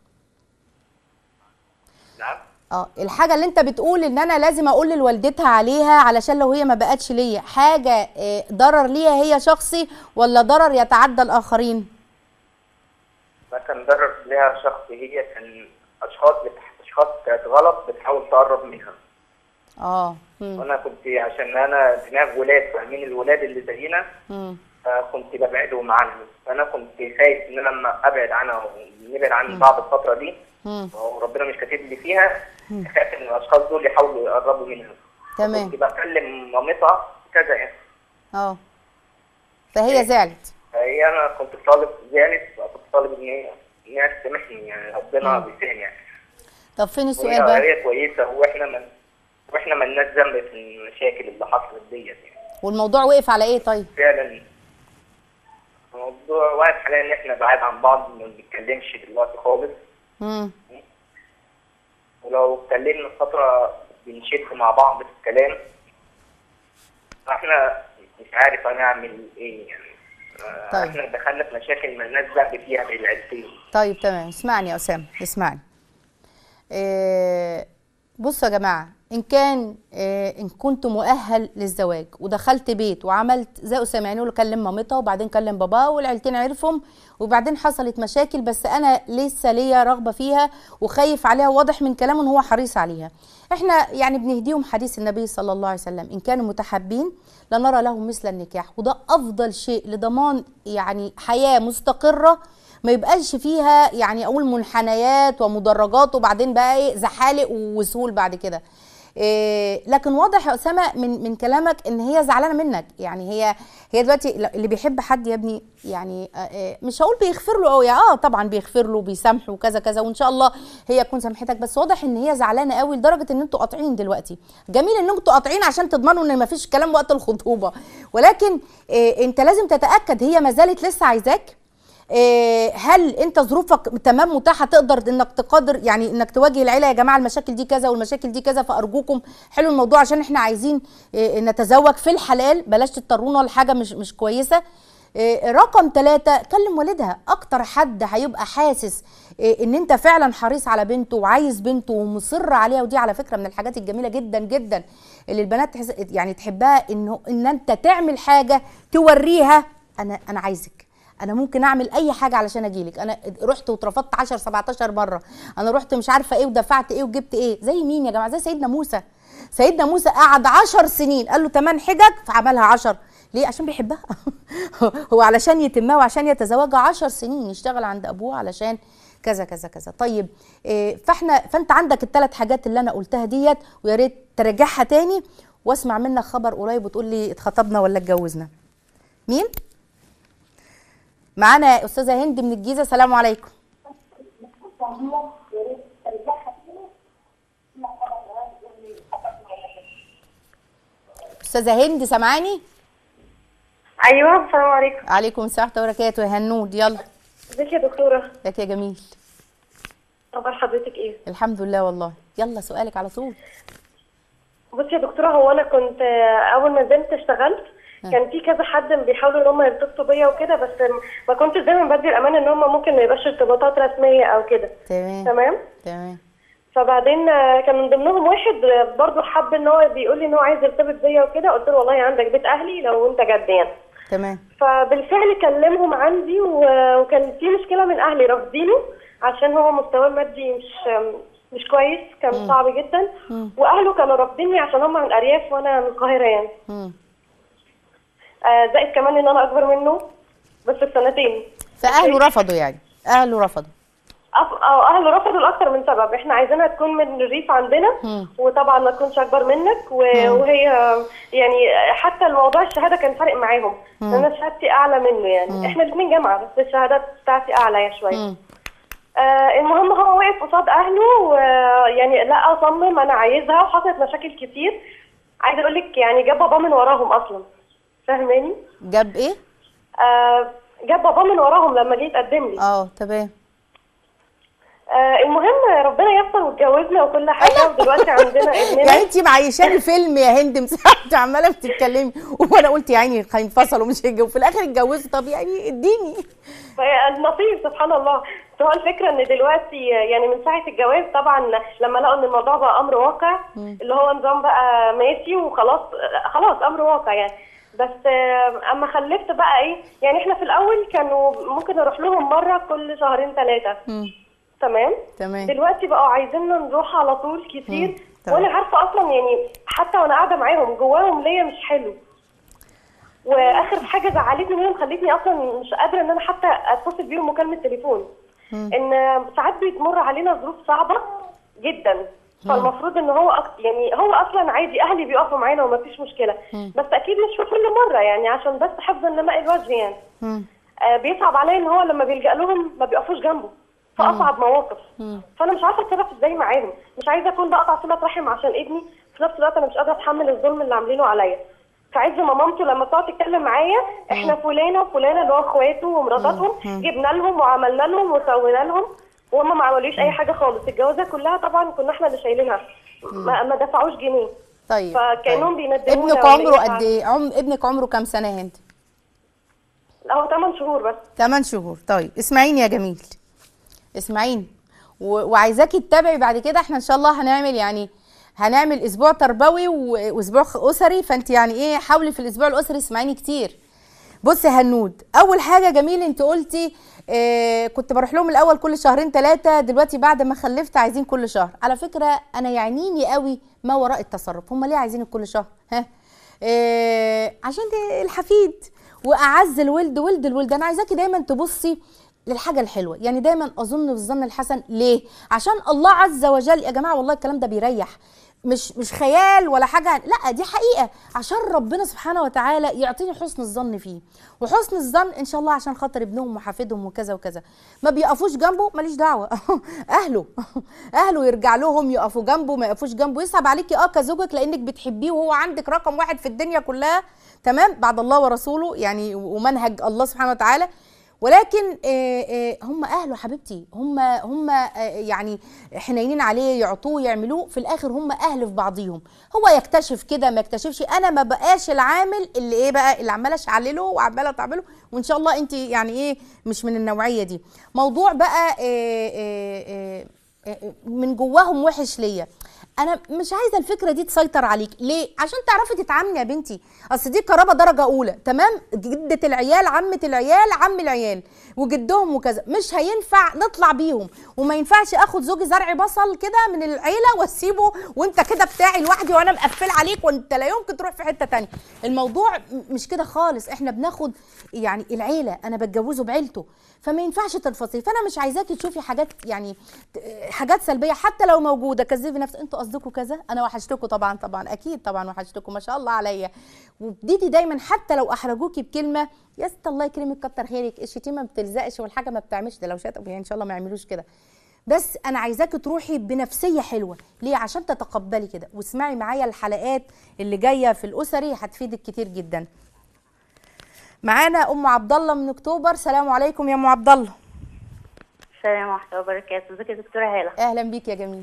S3: نعم
S2: اه الحاجه اللي انت بتقول ان انا لازم اقول لوالدتها عليها علشان لو هي ما بقتش ليا حاجه إيه ضرر ليها هي شخصي ولا ضرر يتعدى الاخرين
S3: ده كان ضرر ليها شخص هي كان اشخاص بتح... اشخاص كانت غلط بتحاول تقرب منها
S2: اه مم.
S3: وانا كنت عشان انا دماغ ولاد فاهمين الولاد اللي زينا
S2: مم.
S3: فكنت ببعدهم عنه فانا كنت خايف ان انا لما ابعد عنها ونبعد عن بعض الفتره دي
S2: مم.
S3: وربنا مش كاتب لي فيها خايف ان الاشخاص دول يحاولوا يقربوا منها
S2: تمام
S3: كنت بكلم مامتها كذا يعني
S2: اه فهي زعلت
S3: فهي انا كنت طالب زعلت كنت طالب ان هي ان هي تسامحني يعني ربنا بيسامح يعني
S2: طب فين السؤال
S3: وهي
S2: بقى
S3: هي كويسه واحنا من واحنا مالناش ذنب في المشاكل اللي حصلت ديت يعني
S2: والموضوع وقف على ايه طيب
S3: فعلا الموضوع واقف حاليا ان احنا بعاد عن بعض ما بنتكلمش دلوقتي خالص
S2: مم.
S3: ولو اتكلمنا فتره بنشد مع بعض في الكلام فاحنا مش عارف هنعمل ايه يعني آه،
S2: طيب.
S3: احنا دخلنا في مشاكل مالناش ذنب فيها بين العيلتين
S2: طيب تمام اسمعني يا اسامه اسمعني إيه بصوا يا جماعه ان كان إيه ان كنت مؤهل للزواج ودخلت بيت وعملت زي اسامه يعني يقول كلم مامتها وبعدين كلم باباه والعيلتين عرفهم وبعدين حصلت مشاكل بس انا لسه ليا رغبه فيها وخايف عليها واضح من كلامه ان هو حريص عليها احنا يعني بنهديهم حديث النبي صلى الله عليه وسلم ان كانوا متحابين لنرى لهم مثل النكاح وده افضل شيء لضمان يعني حياه مستقره ما يبقاش فيها يعني اقول منحنيات ومدرجات وبعدين بقى ايه زحالق وسهول بعد كده إيه لكن واضح يا اسامه من من كلامك ان هي زعلانه منك يعني هي هي دلوقتي اللي بيحب حد يا ابني يعني آه، آه، مش هقول بيغفر له قوي اه طبعا بيغفر له وبيسامحه وكذا كذا وان شاء الله هي تكون سامحتك بس واضح ان هي زعلانه قوي لدرجه ان انتوا قاطعين دلوقتي جميل ان انتوا قاطعين عشان تضمنوا ان مفيش كلام وقت الخطوبه ولكن إيه انت لازم تتاكد هي ما زالت لسه عايزاك إيه، هل انت ظروفك تمام متاحه تقدر انك تقدر يعني انك تواجه العيله يا جماعه المشاكل دي كذا والمشاكل دي كذا فارجوكم حلو الموضوع عشان احنا عايزين إيه، نتزوج في الحلال بلاش تضطرونا لحاجه مش مش كويسه إيه، رقم ثلاثة كلم والدها اكتر حد هيبقى حاسس إيه، ان انت فعلا حريص على بنته وعايز بنته ومصر عليها ودي على فكره من الحاجات الجميله جدا جدا اللي البنات تحس يعني تحبها انه ان انت تعمل حاجه توريها انا انا عايزك انا ممكن اعمل اي حاجه علشان اجيلك انا رحت واترفضت 10 17 مره انا رحت مش عارفه ايه ودفعت ايه وجبت ايه زي مين يا جماعه زي سيدنا موسى سيدنا موسى قعد 10 سنين قال له 8 حجج فعملها 10 ليه عشان بيحبها هو علشان يتمها وعشان يتزوجها 10 سنين يشتغل عند ابوه علشان كذا كذا كذا طيب إيه، فاحنا فانت عندك الثلاث حاجات اللي انا قلتها ديت ويا ريت تراجعها تاني واسمع منك خبر قريب وتقول لي اتخطبنا ولا اتجوزنا مين معانا استاذه هند من الجيزه السلام عليكم استاذه هند سامعاني
S4: ايوه السلام عليكم
S2: عليكم السلام ورحمه الله وبركاته يا هنود يلا
S4: ازيك يا دكتوره
S2: ازيك يا جميل
S4: اخبار حضرتك ايه
S2: الحمد لله والله يلا سؤالك على طول
S4: بصي يا دكتوره هو انا كنت آه، اول ما نزلت اشتغلت كان في كذا حد بيحاولوا ان هم يرتبطوا بيا وكده بس ما كنتش دايما بدي الامان ان هم ممكن ما يبقاش ارتباطات رسميه او كده
S2: تمام
S4: تمام
S2: تمام
S4: فبعدين آه، كان من ضمنهم واحد آه، برضه حب ان هو بيقول لي ان هو عايز يرتبط بيا وكده قلت له والله عندك بيت اهلي لو انت جد يعني
S2: تمام
S4: فبالفعل كلمهم عندي و- وكان في مشكله من اهلي رافضينه عشان هو مستواه المادي مش مش كويس كان صعب جدا واهله كانوا رافضيني عشان هم من الارياف وانا من القاهره يعني
S2: مم.
S4: آه زائد كمان ان انا اكبر منه بس بسنتين
S2: فاهله رفضوا يعني اهله رفضوا
S4: أف... أو اهله رفضوا لاكثر من سبب احنا عايزينها تكون من الريف عندنا
S2: مم.
S4: وطبعا ما تكونش اكبر منك و... وهي يعني حتى الموضوع الشهاده كان فارق معاهم لان انا شهادتي اعلى منه يعني احنا الاثنين جامعه بس الشهادات بتاعتي اعلى شويه
S2: مم.
S4: آه المهم هو وقف قصاد اهله ويعني لا اصمم انا عايزها وحصلت مشاكل كتير عايزه اقول لك يعني جاب بابا من وراهم اصلا فاهماني
S2: جاب ايه
S4: آه جاب باباه من وراهم لما جه يتقدم لي
S2: اه تمام
S4: آه المهم ربنا يستر واتجوزنا وكل حاجه ودلوقتي عندنا ابننا
S2: يعني انت معيشاني فيلم يا هند مساعد عماله بتتكلمي وانا قلت يا عيني هينفصلوا مش هيتجوزوا في الاخر اتجوزوا طب يعني اديني
S4: النصيب سبحان الله بس هو الفكره ان دلوقتي يعني من ساعه الجواز طبعا لما لقوا ان الموضوع بقى امر واقع اللي هو نظام بقى ماشي وخلاص خلاص امر واقع يعني بس آه، اما خلفت بقى ايه يعني احنا في الاول كانوا ممكن اروح لهم مره كل شهرين ثلاثه
S2: مم.
S4: تمام
S2: تمام
S4: دلوقتي بقوا عايزيننا نروح على طول كتير
S2: مم، تمام.
S4: وانا عارفه اصلا يعني حتى وانا قاعده معاهم جواهم ليا مش حلو واخر حاجه زعلتني منهم خلتني اصلا مش قادره ان انا حتى اتصل بيهم مكالمه تليفون ان ساعات بتمر علينا ظروف صعبه جدا فالمفروض ان هو أك... يعني هو اصلا عادي اهلي بيقفوا معانا ومفيش مشكله بس اكيد مش في كل مره يعني عشان بس حفظا لماء الوجه يعني
S2: مم.
S4: آه، بيصعب عليا ان هو لما بيلجأ لهم ما بيقفوش جنبه في اصعب مواقف فانا مش عارفه اتصرف ازاي معاهم مش عايزه اكون بقطع صله رحم عشان ابني في نفس الوقت انا مش قادره اتحمل الظلم اللي عاملينه عليا في عز ما مامته لما تقعد تتكلم معايا احنا فلانه وفلانه اللي هو اخواته ومراتاتهم جبنا لهم وعملنا لهم وسوينا لهم وهم ما عملوش اي حاجه خالص الجوازه كلها طبعا كنا احنا اللي شايلينها ما, ما دفعوش جنيه
S2: طيب
S4: فكانهم
S2: طيب.
S4: بيندمونا
S2: ابنك
S4: ولا
S2: عمره
S4: إيه
S2: قد
S4: فعلا.
S2: ايه عم... ابنك عمره كام سنه يا هند
S4: لا هو 8 شهور بس
S2: 8 شهور طيب اسمعيني يا جميل اسمعيني و... وعايزاكي تتابعي بعد كده احنا ان شاء الله هنعمل يعني هنعمل اسبوع تربوي و- واسبوع خ- اسري فانت يعني ايه حاولي في الاسبوع الاسري اسمعيني كتير بصي يا هنود اول حاجه جميل انت قلتي آه كنت بروح لهم الاول كل شهرين ثلاثه دلوقتي بعد ما خلفت عايزين كل شهر على فكره انا يعنيني قوي ما وراء التصرف هم ليه عايزين كل شهر ها آه عشان ده الحفيد واعز الولد ولد الولد انا عايزاكي دايما تبصي للحاجه الحلوه يعني دايما اظن بالظن الحسن ليه عشان الله عز وجل يا جماعه والله الكلام ده بيريح مش مش خيال ولا حاجه لا دي حقيقه عشان ربنا سبحانه وتعالى يعطيني حسن الظن فيه وحسن الظن ان شاء الله عشان خاطر ابنهم وحفيدهم وكذا وكذا ما بيقفوش جنبه ماليش دعوه اهله اهله يرجع لهم يقفوا جنبه ما يقفوش جنبه يصعب عليكي اه كزوجك لانك بتحبيه وهو عندك رقم واحد في الدنيا كلها تمام بعد الله ورسوله يعني ومنهج الله سبحانه وتعالى ولكن آه، آه، هم اهله حبيبتي هم هم آه، يعني حنينين عليه يعطوه يعملوه في الاخر هم اهل في بعضيهم هو يكتشف كده ما يكتشفش انا ما بقاش العامل اللي ايه بقى اللي عماله اشعلله وعماله تعمله وان شاء الله انت يعني ايه مش من النوعيه دي موضوع بقى آه، آه، آه، من جواهم وحش ليا انا مش عايزه الفكره دي تسيطر عليك ليه عشان تعرفي تتعاملي يا بنتي اصل دي قرابه درجه اولى تمام جده العيال عمه العيال عم العيال وجدهم وكذا مش هينفع نطلع بيهم وما ينفعش اخد زوجي زرع بصل كده من العيله واسيبه وانت كده بتاعي لوحدي وانا مقفل عليك وانت لا يمكن تروح في حته تانية الموضوع م- مش كده خالص احنا بناخد يعني العيله انا بتجوزه بعيلته فما ينفعش تنفصلي فانا مش عايزاكي تشوفي حاجات يعني ت- حاجات سلبيه حتى لو موجوده كذبي نفسك انتوا قصدكم كذا انا وحشتكم طبعا طبعا اكيد طبعا وحشتكم ما شاء الله عليا وابتدي دايما حتى لو احرجوكي بكلمه يا ست الله يكرمك كتر خيرك الشتيمه ما بتلزقش والحاجه ما بتعملش ده لو شتموا يعني ان شاء الله ما يعملوش كده بس انا عايزاكي تروحي بنفسيه حلوه ليه عشان تتقبلي كده واسمعي معايا الحلقات اللي جايه في الاسري هتفيدك كتير جدا معانا ام عبد الله من اكتوبر سلام عليكم يا ام عبد الله
S5: السلام ورحمة الله وبركاته ازيك يا دكتورة هالة
S2: اهلا بيك يا جميل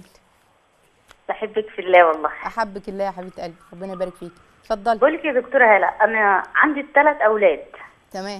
S5: بحبك في الله والله
S2: احبك الله يا حبيبه قلبي ربنا يبارك فيك اتفضلي
S5: بقولك يا دكتورة هالة أنا عندي ثلاث أولاد
S2: تمام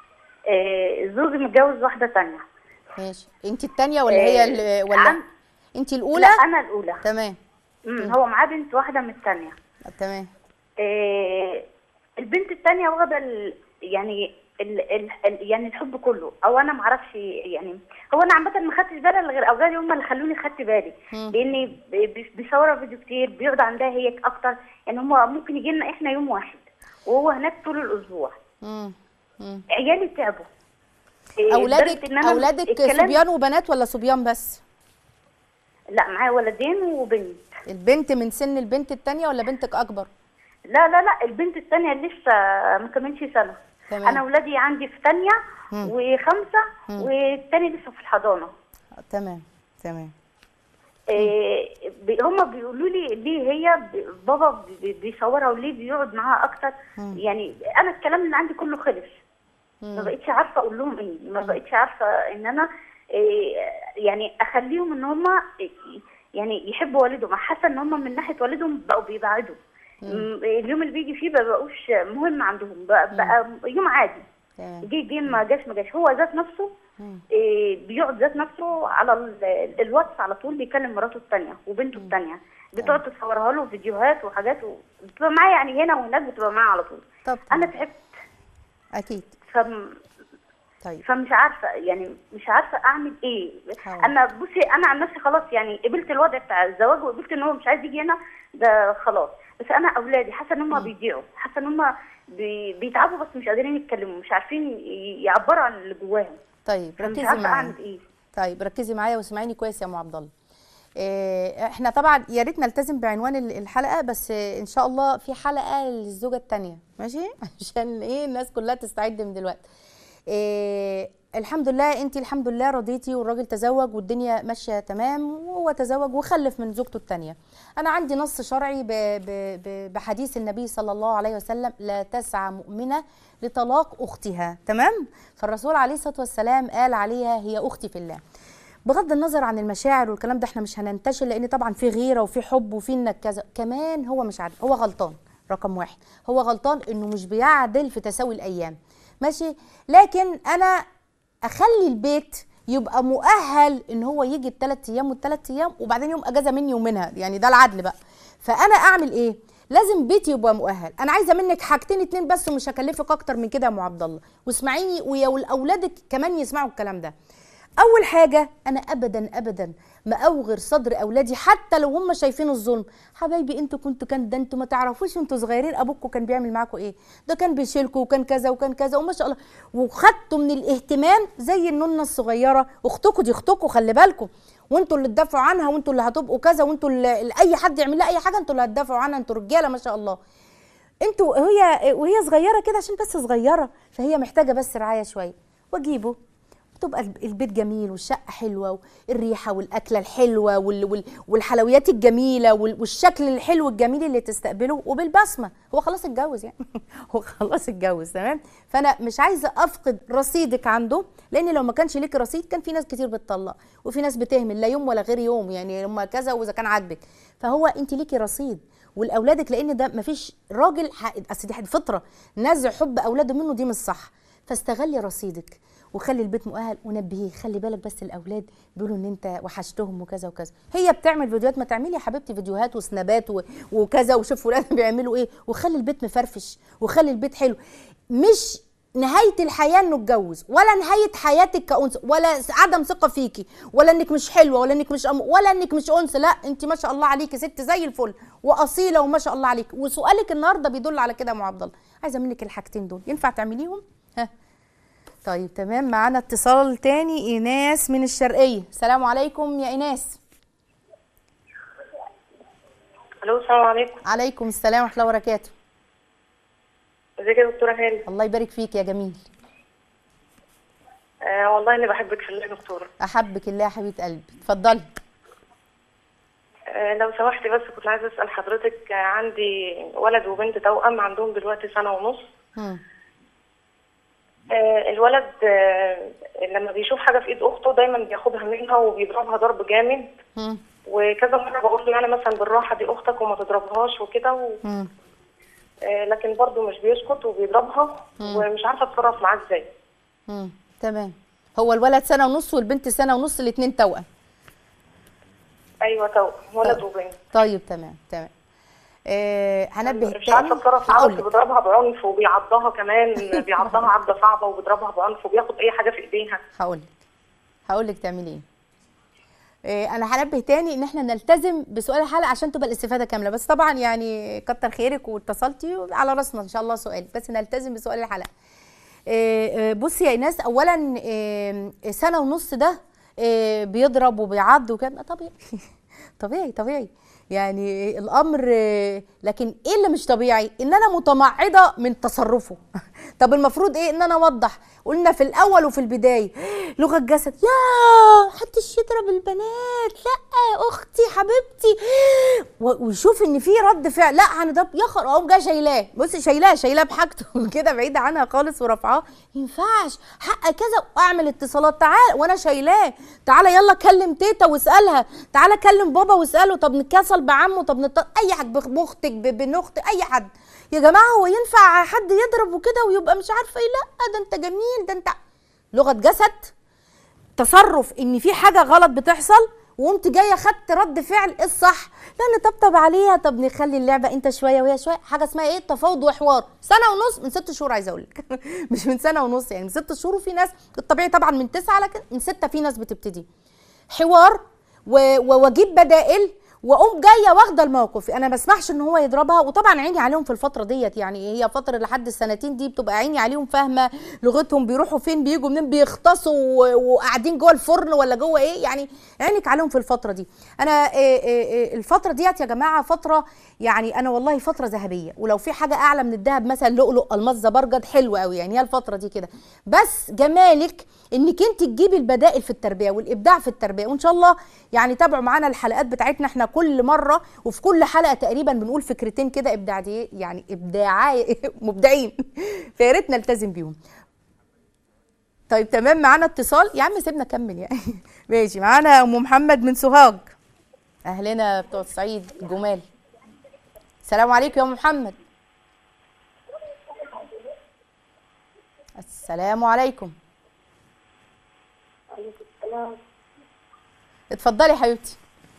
S5: آه، زوجي متجوز واحدة تانية
S2: ماشي انت التانية ولا هي ال- ولا
S5: عن-
S2: انت
S5: لا
S2: الاولى
S5: أنا الأولى
S2: تمام
S5: مم، هو معاه بنت واحدة من التانية
S2: تمام
S5: آه، البنت التانية واخدة ال- يعني ال ال ال يعني الحب كله او انا معرفش يعني هو انا عامه ما خدتش بالي إلا غير اولادي هم اللي خلوني خدت بالي
S2: مم.
S5: لاني ب- ب- بيصوروا فيديو كتير بيقعد عندها هي اكتر يعني هم ممكن يجي لنا احنا يوم واحد وهو هناك طول الاسبوع
S2: مم. مم.
S5: عيالي تعبوا إيه،
S2: اولادك
S5: لدرجة إن أنا
S2: اولادك
S5: الكلام-
S2: صبيان وبنات ولا صبيان بس
S5: لا معايا ولدين وبنت
S2: البنت من سن البنت التانية ولا بنتك اكبر
S5: لا لا لا البنت الثانيه لسه ما كملش سنه
S2: تمام.
S5: انا ولادي عندي في ثانيه
S2: مم.
S5: وخمسه
S2: مم.
S5: والثاني لسه في الحضانه
S2: تمام تمام
S5: إيه بي- هما بيقولوا لي ليه هي ب- بابا بي- بيصورها وليه بيقعد معاها اكتر
S2: مم.
S5: يعني انا الكلام اللي عندي كله خلص ما بقتش عارفه اقول لهم ايه ما بقتش عارفه ان انا إيه يعني اخليهم ان هم يعني يحبوا والدهم حاسه ان هم من ناحيه والدهم بقوا بيبعدوا م- اليوم اللي بيجي فيه ما بقوش مهم عندهم بقى, بقى يوم عادي
S2: تمام
S5: جه جه ما جاش ما جاش هو ذات نفسه إيه بيقعد ذات نفسه على ال- الواتس على طول بيكلم مراته الثانيه وبنته الثانيه بتقعد تصورها له فيديوهات وحاجات و- بتبقى معايا يعني هنا وهناك بتبقى معايا على طول
S2: طب
S5: انا تعبت
S2: اكيد
S5: فم
S2: طيب
S5: فمش عارفه يعني مش عارفه اعمل ايه
S2: حاضر.
S5: انا بصي انا عن نفسي خلاص يعني قبلت الوضع بتاع الزواج وقبلت ان هو مش عايز يجي هنا ده خلاص بس انا اولادي حاسه ان هم بيضيعوا حاسه ان هم بي... بيتعبوا بس مش قادرين يتكلموا مش عارفين ي- يعبروا عن اللي جواهم
S2: طيب
S5: فمش
S2: ركزي
S5: عارفه
S2: معايا
S5: اعمل ايه
S2: طيب ركزي معايا واسمعيني كويس يا ام عبد الله إيه، احنا طبعا يا ريت نلتزم بعنوان ال- الحلقه بس إيه، ان شاء الله في حلقه للزوجه الثانيه ماشي عشان ايه الناس كلها تستعد من دلوقتي إيه الحمد لله انت الحمد لله رضيتي والراجل تزوج والدنيا ماشيه تمام وهو تزوج وخلف من زوجته الثانيه انا عندي نص شرعي ب ب ب بحديث النبي صلى الله عليه وسلم لا تسعى مؤمنه لطلاق اختها تمام فالرسول عليه الصلاه والسلام قال عليها هي اختي في الله بغض النظر عن المشاعر والكلام ده احنا مش هننتشر لان طبعا في غيره وفي حب وفي انك كذا كمان هو مش عادل هو غلطان رقم واحد هو غلطان انه مش بيعدل في تساوي الايام ماشي لكن انا اخلي البيت يبقى مؤهل ان هو يجي الثلاث ايام والثلاث ايام وبعدين يوم اجازه مني ومنها يعني ده العدل بقى فانا اعمل ايه لازم بيتي يبقى مؤهل انا عايزه منك حاجتين اتنين بس ومش هكلفك اكتر من كده يا ام عبد الله واسمعيني ويا واولادك كمان يسمعوا الكلام ده اول حاجه انا ابدا ابدا ما اوغر صدر اولادي حتى لو هم شايفين الظلم حبايبي انتوا كنتوا كان ده انتوا ما تعرفوش انتوا صغيرين ابوكوا كان بيعمل معاكم ايه ده كان بيشيلكوا وكان كذا وكان كذا وما شاء الله وخدتوا من الاهتمام زي النونه الصغيره اختكم دي اختكم خلي بالكم وانتوا اللي تدافعوا عنها وانتوا اللي هتبقوا كذا وانتوا اللي اللي اي حد يعمل لها اي حاجه انتوا اللي هتدافعوا عنها انتوا رجاله ما شاء الله انتوا هي وهي صغيره كده عشان بس صغيره فهي محتاجه بس رعايه شويه واجيبه تبقى الب- البيت جميل والشقه حلوه والريحه والاكله الحلوه وال وال والحلويات الجميله وال والشكل الحلو الجميل اللي تستقبله وبالبسمه هو خلاص اتجوز يعني هو خلاص اتجوز تمام فانا مش عايزه افقد رصيدك عنده لان لو ما كانش ليك رصيد كان في ناس كتير بتطلق وفي ناس بتهمل لا يوم ولا غير يوم يعني هم كذا واذا كان عاجبك فهو انت ليكي رصيد ولاولادك لان ده مفيش راجل ح- اصل دي فطره نزع حب اولاده منه دي مش صح فاستغلي رصيدك وخلي البيت مؤهل ونبهيه خلي بالك بس الاولاد بيقولوا ان انت وحشتهم وكذا وكذا هي بتعمل فيديوهات ما تعملي يا حبيبتي فيديوهات وسنابات و- وكذا وشوف ولادها بيعملوا ايه وخلي البيت مفرفش وخلي البيت حلو مش نهايه الحياه انه اتجوز ولا نهايه حياتك كانثى ولا عدم ثقه فيكي ولا انك مش حلوه ولا انك مش أم ولا انك مش انثى لا انت ما شاء الله عليكي ست زي الفل واصيله وما شاء الله عليكي وسؤالك النهارده بيدل على كده يا ام عبد الله عايزه منك الحاجتين دول ينفع تعمليهم ها طيب تمام معانا اتصال تاني ايناس من الشرقيه السلام عليكم يا ايناس
S4: الو السلام عليكم
S2: عليكم السلام ورحمه الله وبركاته
S4: ازيك يا دكتوره هاني
S2: الله يبارك فيك يا جميل
S4: آه والله اني بحبك في الله يا دكتوره
S2: احبك الله يا حبيبه قلبي اتفضلي
S4: آه لو سمحتي بس كنت عايزه اسال حضرتك آه عندي ولد وبنت توأم عندهم دلوقتي سنه ونص
S2: مم.
S4: آه الولد آه لما بيشوف حاجه في ايد اخته دايما بياخدها منها وبيضربها ضرب جامد
S2: مم.
S4: وكذا مره بقول له يعني مثلا بالراحه دي اختك وما تضربهاش وكده و...
S2: مم.
S4: آه لكن برضه مش بيسكت وبيضربها ومش عارفه اتصرف معاه ازاي
S2: مم. تمام هو الولد سنه ونص والبنت سنه ونص الاثنين توأم
S4: ايوه توأم ولد
S2: طيب.
S4: وبنت
S2: طيب تمام تمام آه هنبه
S4: مش عارفه اتصرف معاه
S2: هقول
S4: بس
S2: لك
S4: بيضربها بعنف وبيعضها كمان بيعضها عضه صعبه وبيضربها بعنف وبياخد اي حاجه في ايديها
S2: هقول لك هقول لك تعملي ايه إيه، انا هنبه تاني ان احنا نلتزم بسؤال الحلقه عشان تبقى الاستفاده كامله بس طبعا يعني كتر خيرك واتصلتي على راسنا ان شاء الله سؤالك بس نلتزم بسؤال الحلقه إيه، إيه، بصي يا ايناس اولا إيه، سنه ونص ده إيه، بيضرب وبيعض وكده طبيعي طبيعي طبيعي يعني الامر إيه، لكن ايه اللي مش طبيعي ان انا متمعضه من تصرفه طب المفروض ايه ان انا اوضح قلنا في الاول وفي البدايه لغه جسد لا محدش يضرب البنات لا يا اختي حبيبتي و- ويشوف ان في رد فعل لا هنضرب يا خر اقوم جايه شايلاه بصي شايلاه شايلاه بحاجته كده بعيده عنها خالص ورافعاه ينفعش حق كذا واعمل اتصالات تعال وانا شايلاه تعالى يلا كلم تيتا واسالها تعالى كلم بابا واساله طب نتصل بعمه طب نت... اي حد بخ- باختك ب- بابن اختك اي حد يا جماعه هو ينفع حد يضرب وكده ويبقى مش عارفه ايه لا ده انت جميل ده انت لغه جسد تصرف ان في حاجه غلط بتحصل وقمت جايه خدت رد فعل إيه الصح لا نطبطب عليها طب نخلي اللعبه انت شويه وهي شويه حاجه اسمها ايه تفاوض وحوار سنه ونص من ست شهور عايزه اقول لك مش من سنه ونص يعني من ست شهور وفي ناس الطبيعي طبعا من تسعه لكن من سته في ناس بتبتدي حوار و- و- واجيب بدائل واقوم جايه واخده الموقف انا ما اسمحش ان هو يضربها وطبعا عيني عليهم في الفتره ديت يعني هي فتره لحد السنتين دي بتبقى عيني عليهم فاهمه لغتهم بيروحوا فين بيجوا منين بيختصوا و- وقاعدين جوه الفرن ولا جوه ايه يعني عينك عليهم في الفتره دي انا إيه إيه إيه الفتره ديت يا جماعه فتره يعني انا والله فتره ذهبيه ولو في حاجه اعلى من الذهب مثلا لؤلؤ الماس زبرجد حلو قوي يعني هي الفتره دي كده بس جمالك انك انت تجيبي البدائل في التربيه والابداع في التربيه وان شاء الله يعني تابعوا معانا الحلقات بتاعتنا احنا كل مره وفي كل حلقه تقريبا بنقول فكرتين كده ابداع دي يعني ابداعي مبدعين فيا ريت نلتزم بيهم طيب تمام معانا اتصال يا عم سيبنا كمل يعني ماشي معانا ام محمد من سوهاج اهلنا بتوع الصعيد جمال السلام عليكم يا ام محمد السلام عليكم اتفضلي يا حبيبتي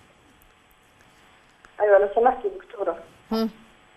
S6: ايوه لو سمحت يا دكتوره
S2: هم.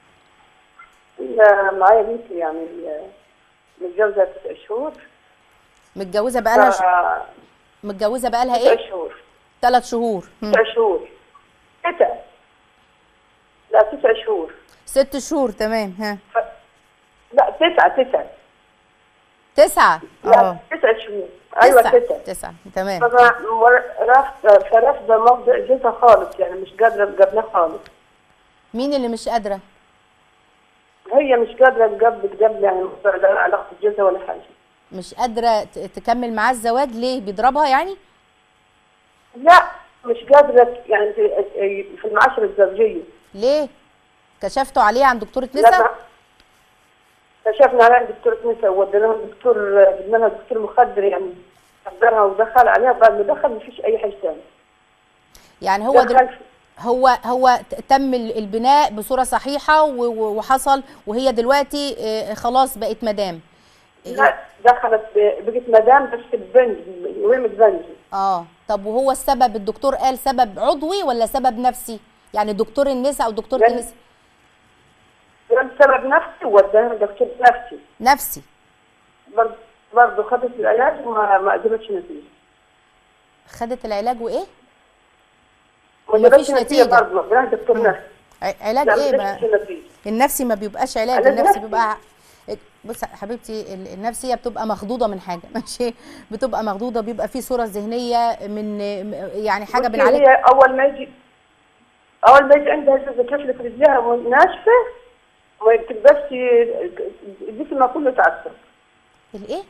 S6: أنا معايا بنتي يعني متجوزه تسع شهور
S2: متجوزه بقالها ش...
S6: ف-
S2: متجوزه بقالها
S6: تسع
S2: ايه
S6: شهور
S2: ثلاث شهور هم.
S6: تسع شهور تسع لا تسع شهور
S2: ست شهور تمام ها
S6: ف... لا تسعة تسعة
S2: تسعة
S6: لا
S2: اه
S6: تسع شهور ايوه
S2: تسعة
S6: تسعة
S2: تسعة تمام
S6: فرفض فرفض موضع جوزها خالص يعني مش قادرة تقابلها خالص
S2: مين اللي مش قادرة
S6: هي مش قادرة تقابل تقابل يعني موضوع ده علاقة جوزها ولا حاجة
S2: مش قادرة ت- تكمل معاه الزواج ليه بيضربها يعني
S6: لا مش قادرة يعني في المعاشرة الزوجية
S2: ليه كشفتوا عليه عند دكتورة
S6: لا
S2: نساء
S6: كشفنا عليها دكتورة نساء وديناها دكتور جبنا لها دكتور مخدر يعني حضرها ودخل عليها بعد ما دخل مفيش أي حاجة تاني
S2: يعني هو دل...
S6: دخل
S2: هو هو ت- تم ال- البناء بصورة صحيحة و- و- وحصل وهي دلوقتي آه، خلاص بقت مدام
S6: لا دخلت ب- بقت مدام بس ببنج وهي بنج
S2: اه طب وهو السبب الدكتور قال سبب عضوي ولا سبب نفسي يعني دكتور النساء او دكتورة
S6: يعني-
S2: النساء
S6: كان سبب نفسي وداها دكتور نفسي
S2: نفسي
S6: برضه برضه خدت العلاج وما ما جابتش نتيجة
S2: خدت العلاج وايه
S6: ما
S2: ومفيش
S6: جابتش
S2: نتيجة.
S6: نتيجة برضه وداها دكتور نفسي
S2: ع- علاج
S6: لا ما
S2: ايه
S6: جابتش
S2: بقى
S6: نتيجة
S2: النفسي ما بيبقاش علاج
S6: علاج
S2: النفسي
S6: نفسي.
S2: بيبقى بص يا حبيبتي ال- النفسيه بتبقى مخضوضه من حاجه ماشي بتبقى مخضوضه بيبقى في صوره ذهنيه من يعني حاجه
S6: بصي
S2: بنعالج
S6: هي اول ما يجي اول ما يجي عندها هزه كفل في رجلها ناشفه وما تقدرش جسمها كله تعصب
S2: الايه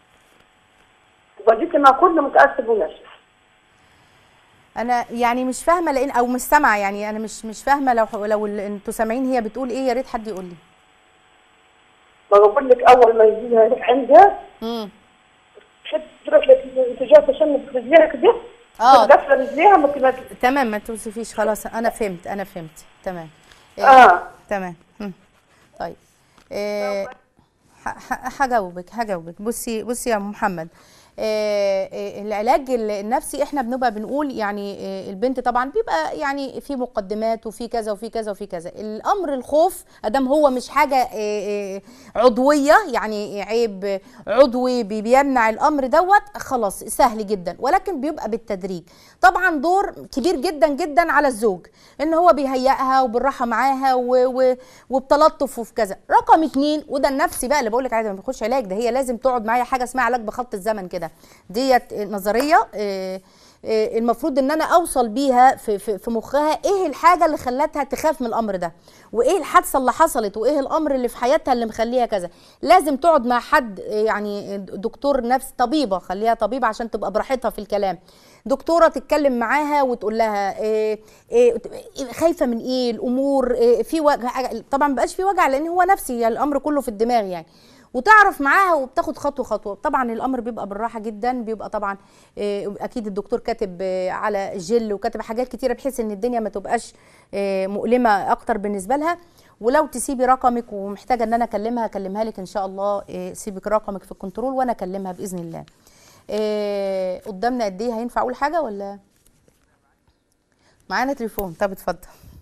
S6: وجسمها كله متعصب وناشف
S2: انا يعني مش فاهمه لان او مش سامعه يعني انا مش مش فاهمه لو لو ال- انتوا سامعين هي بتقول ايه يا ريت حد يقول لي
S6: ما بقول لك اول ما يجي لها عندها
S2: امم
S6: تروح لك اتجاه تشنج في رجليها كده
S2: اه
S6: تدفى رجليها ما ما-
S2: تمام ما توصفيش خلاص انا فهمت انا فهمت تمام إيه
S6: اه
S2: تمام مم. طيب إيه ح- ح- هجاوبك هجاوبك بصي بصي يا أم محمد إيه إيه العلاج ال- النفسي احنا بنبقى بنقول يعني إيه البنت طبعا بيبقى يعني في مقدمات وفي كذا وفي كذا وفي كذا الامر الخوف ادام هو مش حاجه إيه إيه عضويه يعني عيب عضوي بي- بيمنع الامر دوت خلاص سهل جدا ولكن بيبقى بالتدريج طبعا دور كبير جدا جدا على الزوج ان هو بيهيئها وبالراحه معاها و... و... وبتلطف وفي كذا رقم اتنين وده النفسي بقى اللي بقول لك عادي ما بيخش علاج ده هي لازم تقعد معايا حاجه اسمها علاج بخط الزمن كده ديت نظريه آه، آه، المفروض ان انا اوصل بيها في, في, في مخها ايه الحاجه اللي خلتها تخاف من الامر ده وايه الحادثه اللي حصلت وايه الامر اللي في حياتها اللي مخليها كذا لازم تقعد مع حد آه، يعني دكتور نفس طبيبه خليها طبيبه عشان تبقى براحتها في الكلام دكتوره تتكلم معاها وتقول لها إيه إيه خايفه من ايه الامور إيه في وجع طبعا مبقاش في وجع لان هو نفسي يعني الامر كله في الدماغ يعني وتعرف معاها وبتاخد خطوه خطوه طبعا الامر بيبقى بالراحه جدا بيبقى طبعا إيه، اكيد الدكتور كاتب آه، على جل وكاتب حاجات كتيره بحيث ان الدنيا ما تبقاش آه، مؤلمه اكتر بالنسبه لها ولو تسيبي رقمك ومحتاجه ان انا اكلمها اكلمها لك ان شاء الله آه، سيبك رقمك في الكنترول وانا اكلمها باذن الله آه، قدامنا قد ايه هينفع اقول حاجه ولا معانا تليفون طب اتفضل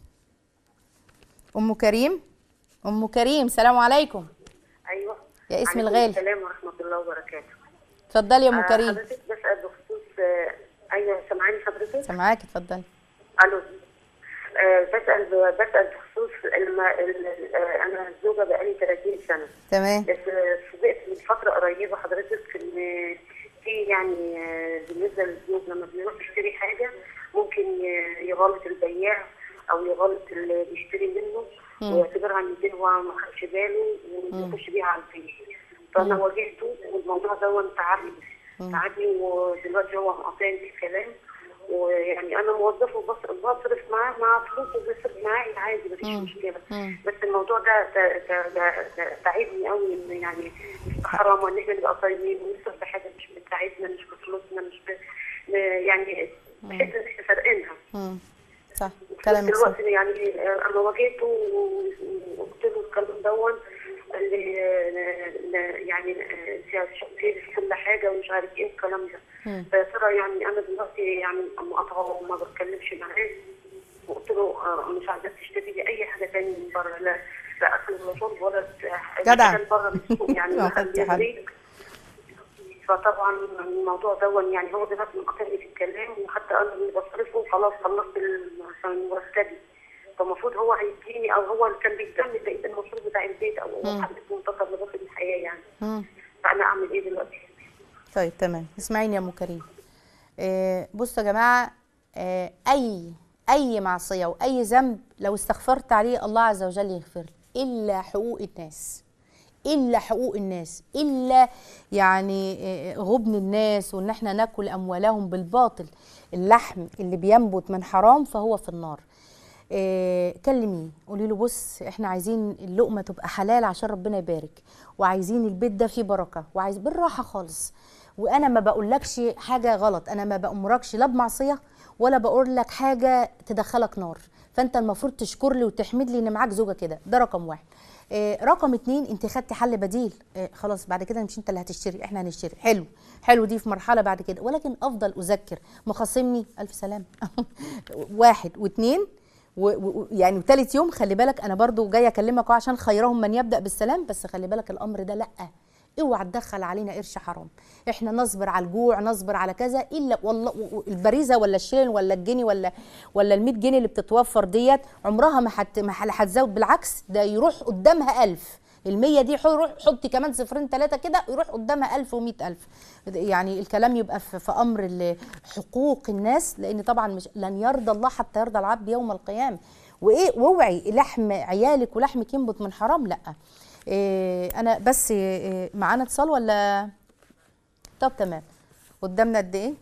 S2: ام كريم ام كريم سلام عليكم
S7: ايوه
S2: يا اسم
S7: عليكم
S2: الغالي.
S7: السلام ورحمه الله وبركاته
S2: اتفضلي يا ام
S7: آه،
S2: كريم
S7: حضرتك بسال بخصوص آه، ايوه سامعاني حضرتك
S2: سامعاكي اتفضلي
S7: الو آه، بسال بسال بخصوص الم... ال... ال- آه، انا زوجه بقالي 30 سنه
S2: تمام
S7: بس آه، فوجئت من فتره قريبه حضرتك ان في يعني آه، بالنسبه للزوج لما بيروح يشتري حاجه ممكن ي- يغلط البياع او يغلط اللي بيشتري منه ويعتبرها ان دي هو ما خدش باله ويخش بيها على البيت فانا واجهته والموضوع ده تعبني تعبني ودلوقتي هو مقاطعني في الكلام ويعني انا موظفه بص- بصرف معاه مع فلوس وبصرف معاه عادي مفيش مشكله بس الموضوع ده ت- ت- ت- تعبني قوي ان يعني حرام ان احنا نبقى صايمين ونصرف بحاجه مش بتاعتنا مش بفلوسنا مش ب... يعني بحيث ان احنا سارقينها
S2: مم. صح
S7: في
S2: كلامك
S7: نفس
S2: صح
S7: الوقت يعني آه، انا واجهته وقلت له الكلام دون قال لي آه، لا- يعني آه، انت شقتي في كل حاجه ومش عارف ايه الكلام ده فيا ترى يعني انا دلوقتي يعني مقاطعه وما بتكلمش معاه وقلت له آه، مش عايزاك تشتري لي اي حاجه تاني من بره لا لا اكل ولا شرب ولا ت-
S2: جدع.
S7: حاجة بره من السوق يعني
S2: يا
S7: ما
S2: حبيبتي
S7: خليه يريك. فطبعا الموضوع دون يعني هو دلوقتي مقاطعني في الكلام وحتى انا اللي بصرفه خلاص خلصت ال- مرتبي فالمفروض هو هيديني او هو اللي كان بيكمل بقيه المصروف بتاع البيت او هو حد منتصر لغايه الحياه يعني
S2: مم.
S7: فانا اعمل ايه دلوقتي؟
S2: طيب تمام اسمعيني يا ام كريم آه، بصوا يا جماعه آه، اي اي معصيه واي ذنب لو استغفرت عليه الله عز وجل يغفر الا حقوق الناس الا حقوق الناس الا يعني آه، غبن الناس وان احنا ناكل اموالهم بالباطل اللحم اللي بينبت من حرام فهو في النار إيه كلميه قولي له بص احنا عايزين اللقمه تبقى حلال عشان ربنا يبارك وعايزين البيت ده فيه بركه وعايز بالراحه خالص وانا ما بقولكش حاجه غلط انا ما بامركش لا بمعصيه ولا بقول لك حاجه تدخلك نار فانت المفروض تشكر لي وتحمد لي ان معاك زوجه كده ده رقم واحد إيه رقم اتنين انت خدتي حل بديل إيه خلاص بعد كده مش انت اللي هتشتري احنا هنشتري حلو حلو دي في مرحله بعد كده ولكن افضل اذكر مخاصمني الف سلام واحد واتنين و- و- يعني وتالت يوم خلي بالك انا برضو جايه اكلمك أهو عشان خيرهم من يبدا بالسلام بس خلي بالك الامر ده لا اوعى تدخل علينا قرش حرام احنا نصبر على الجوع نصبر على كذا الا والله و- و- البريزه ولا الشيلن ولا الجنيه ولا ولا ال 100 جنيه اللي بتتوفر ديت عمرها ما حت ما هتزود بالعكس ده يروح قدامها ألف المية دي روح حطي كمان صفرين ثلاثة كده يروح قدامها ألف ومئة ألف يعني الكلام يبقى في, في أمر ال- حقوق الناس لأن طبعا مش لن يرضى الله حتى يرضى العبد يوم القيامة وإيه واوعي لحم عيالك ولحمك ينبت من حرام لأ إيه أنا بس إيه معانا اتصال ولا طب تمام قدامنا قد إيه؟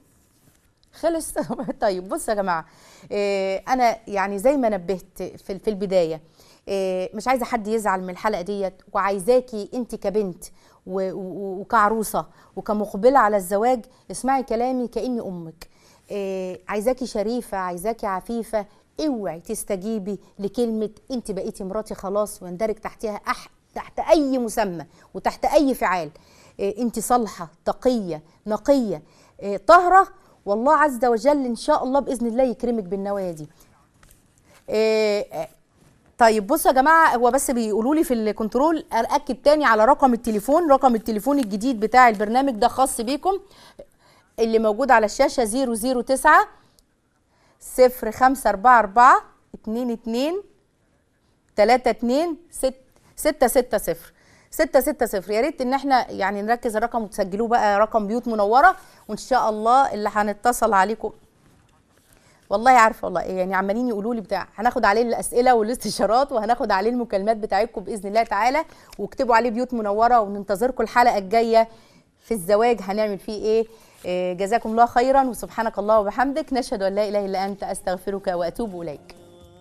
S2: خلص طيب بصوا يا جماعه إيه انا يعني زي ما نبهت في في البدايه إيه مش عايزه حد يزعل من الحلقه ديت وعايزاكي انت كبنت و- و- وكعروسه وكمقبله على الزواج اسمعي كلامي كاني امك إيه عايزاكي شريفه عايزاكي عفيفه اوعي تستجيبي لكلمه انت بقيتي مراتي خلاص ويندرج تحتها أح تحت اي مسمى وتحت اي فعال إيه انت صالحه تقيه نقيه إيه طاهره والله عز وجل ان شاء الله باذن الله يكرمك بالنوايا دي إيه إيه، طيب بصوا يا جماعه هو بس بيقولوا لي في الكنترول اكد تاني على رقم التليفون رقم التليفون الجديد بتاع البرنامج ده خاص بيكم اللي موجود على الشاشه 009 0544 22 3 2 6 6 6 0 6 6 0 يا ريت ان احنا يعني نركز الرقم وتسجلوه بقى رقم بيوت منوره وان شاء الله اللي هنتصل عليكم والله عارفه والله يعني عمالين يقولوا لي بتاع هناخد عليه الاسئله والاستشارات وهناخد عليه المكالمات بتاعتكم باذن الله تعالى واكتبوا عليه بيوت منوره وننتظركم الحلقه الجايه في الزواج هنعمل فيه ايه إيه، جزاكم الله خيرا وسبحانك الله وبحمدك نشهد ان لا اله الا انت استغفرك واتوب اليك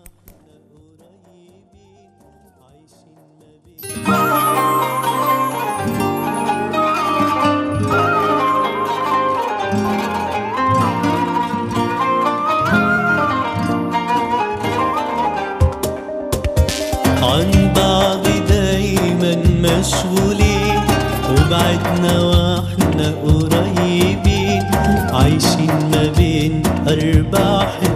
S1: عن بعض دايما مشغولين وبعدنا واحنا قريبين عايشين ما بين أربع حدود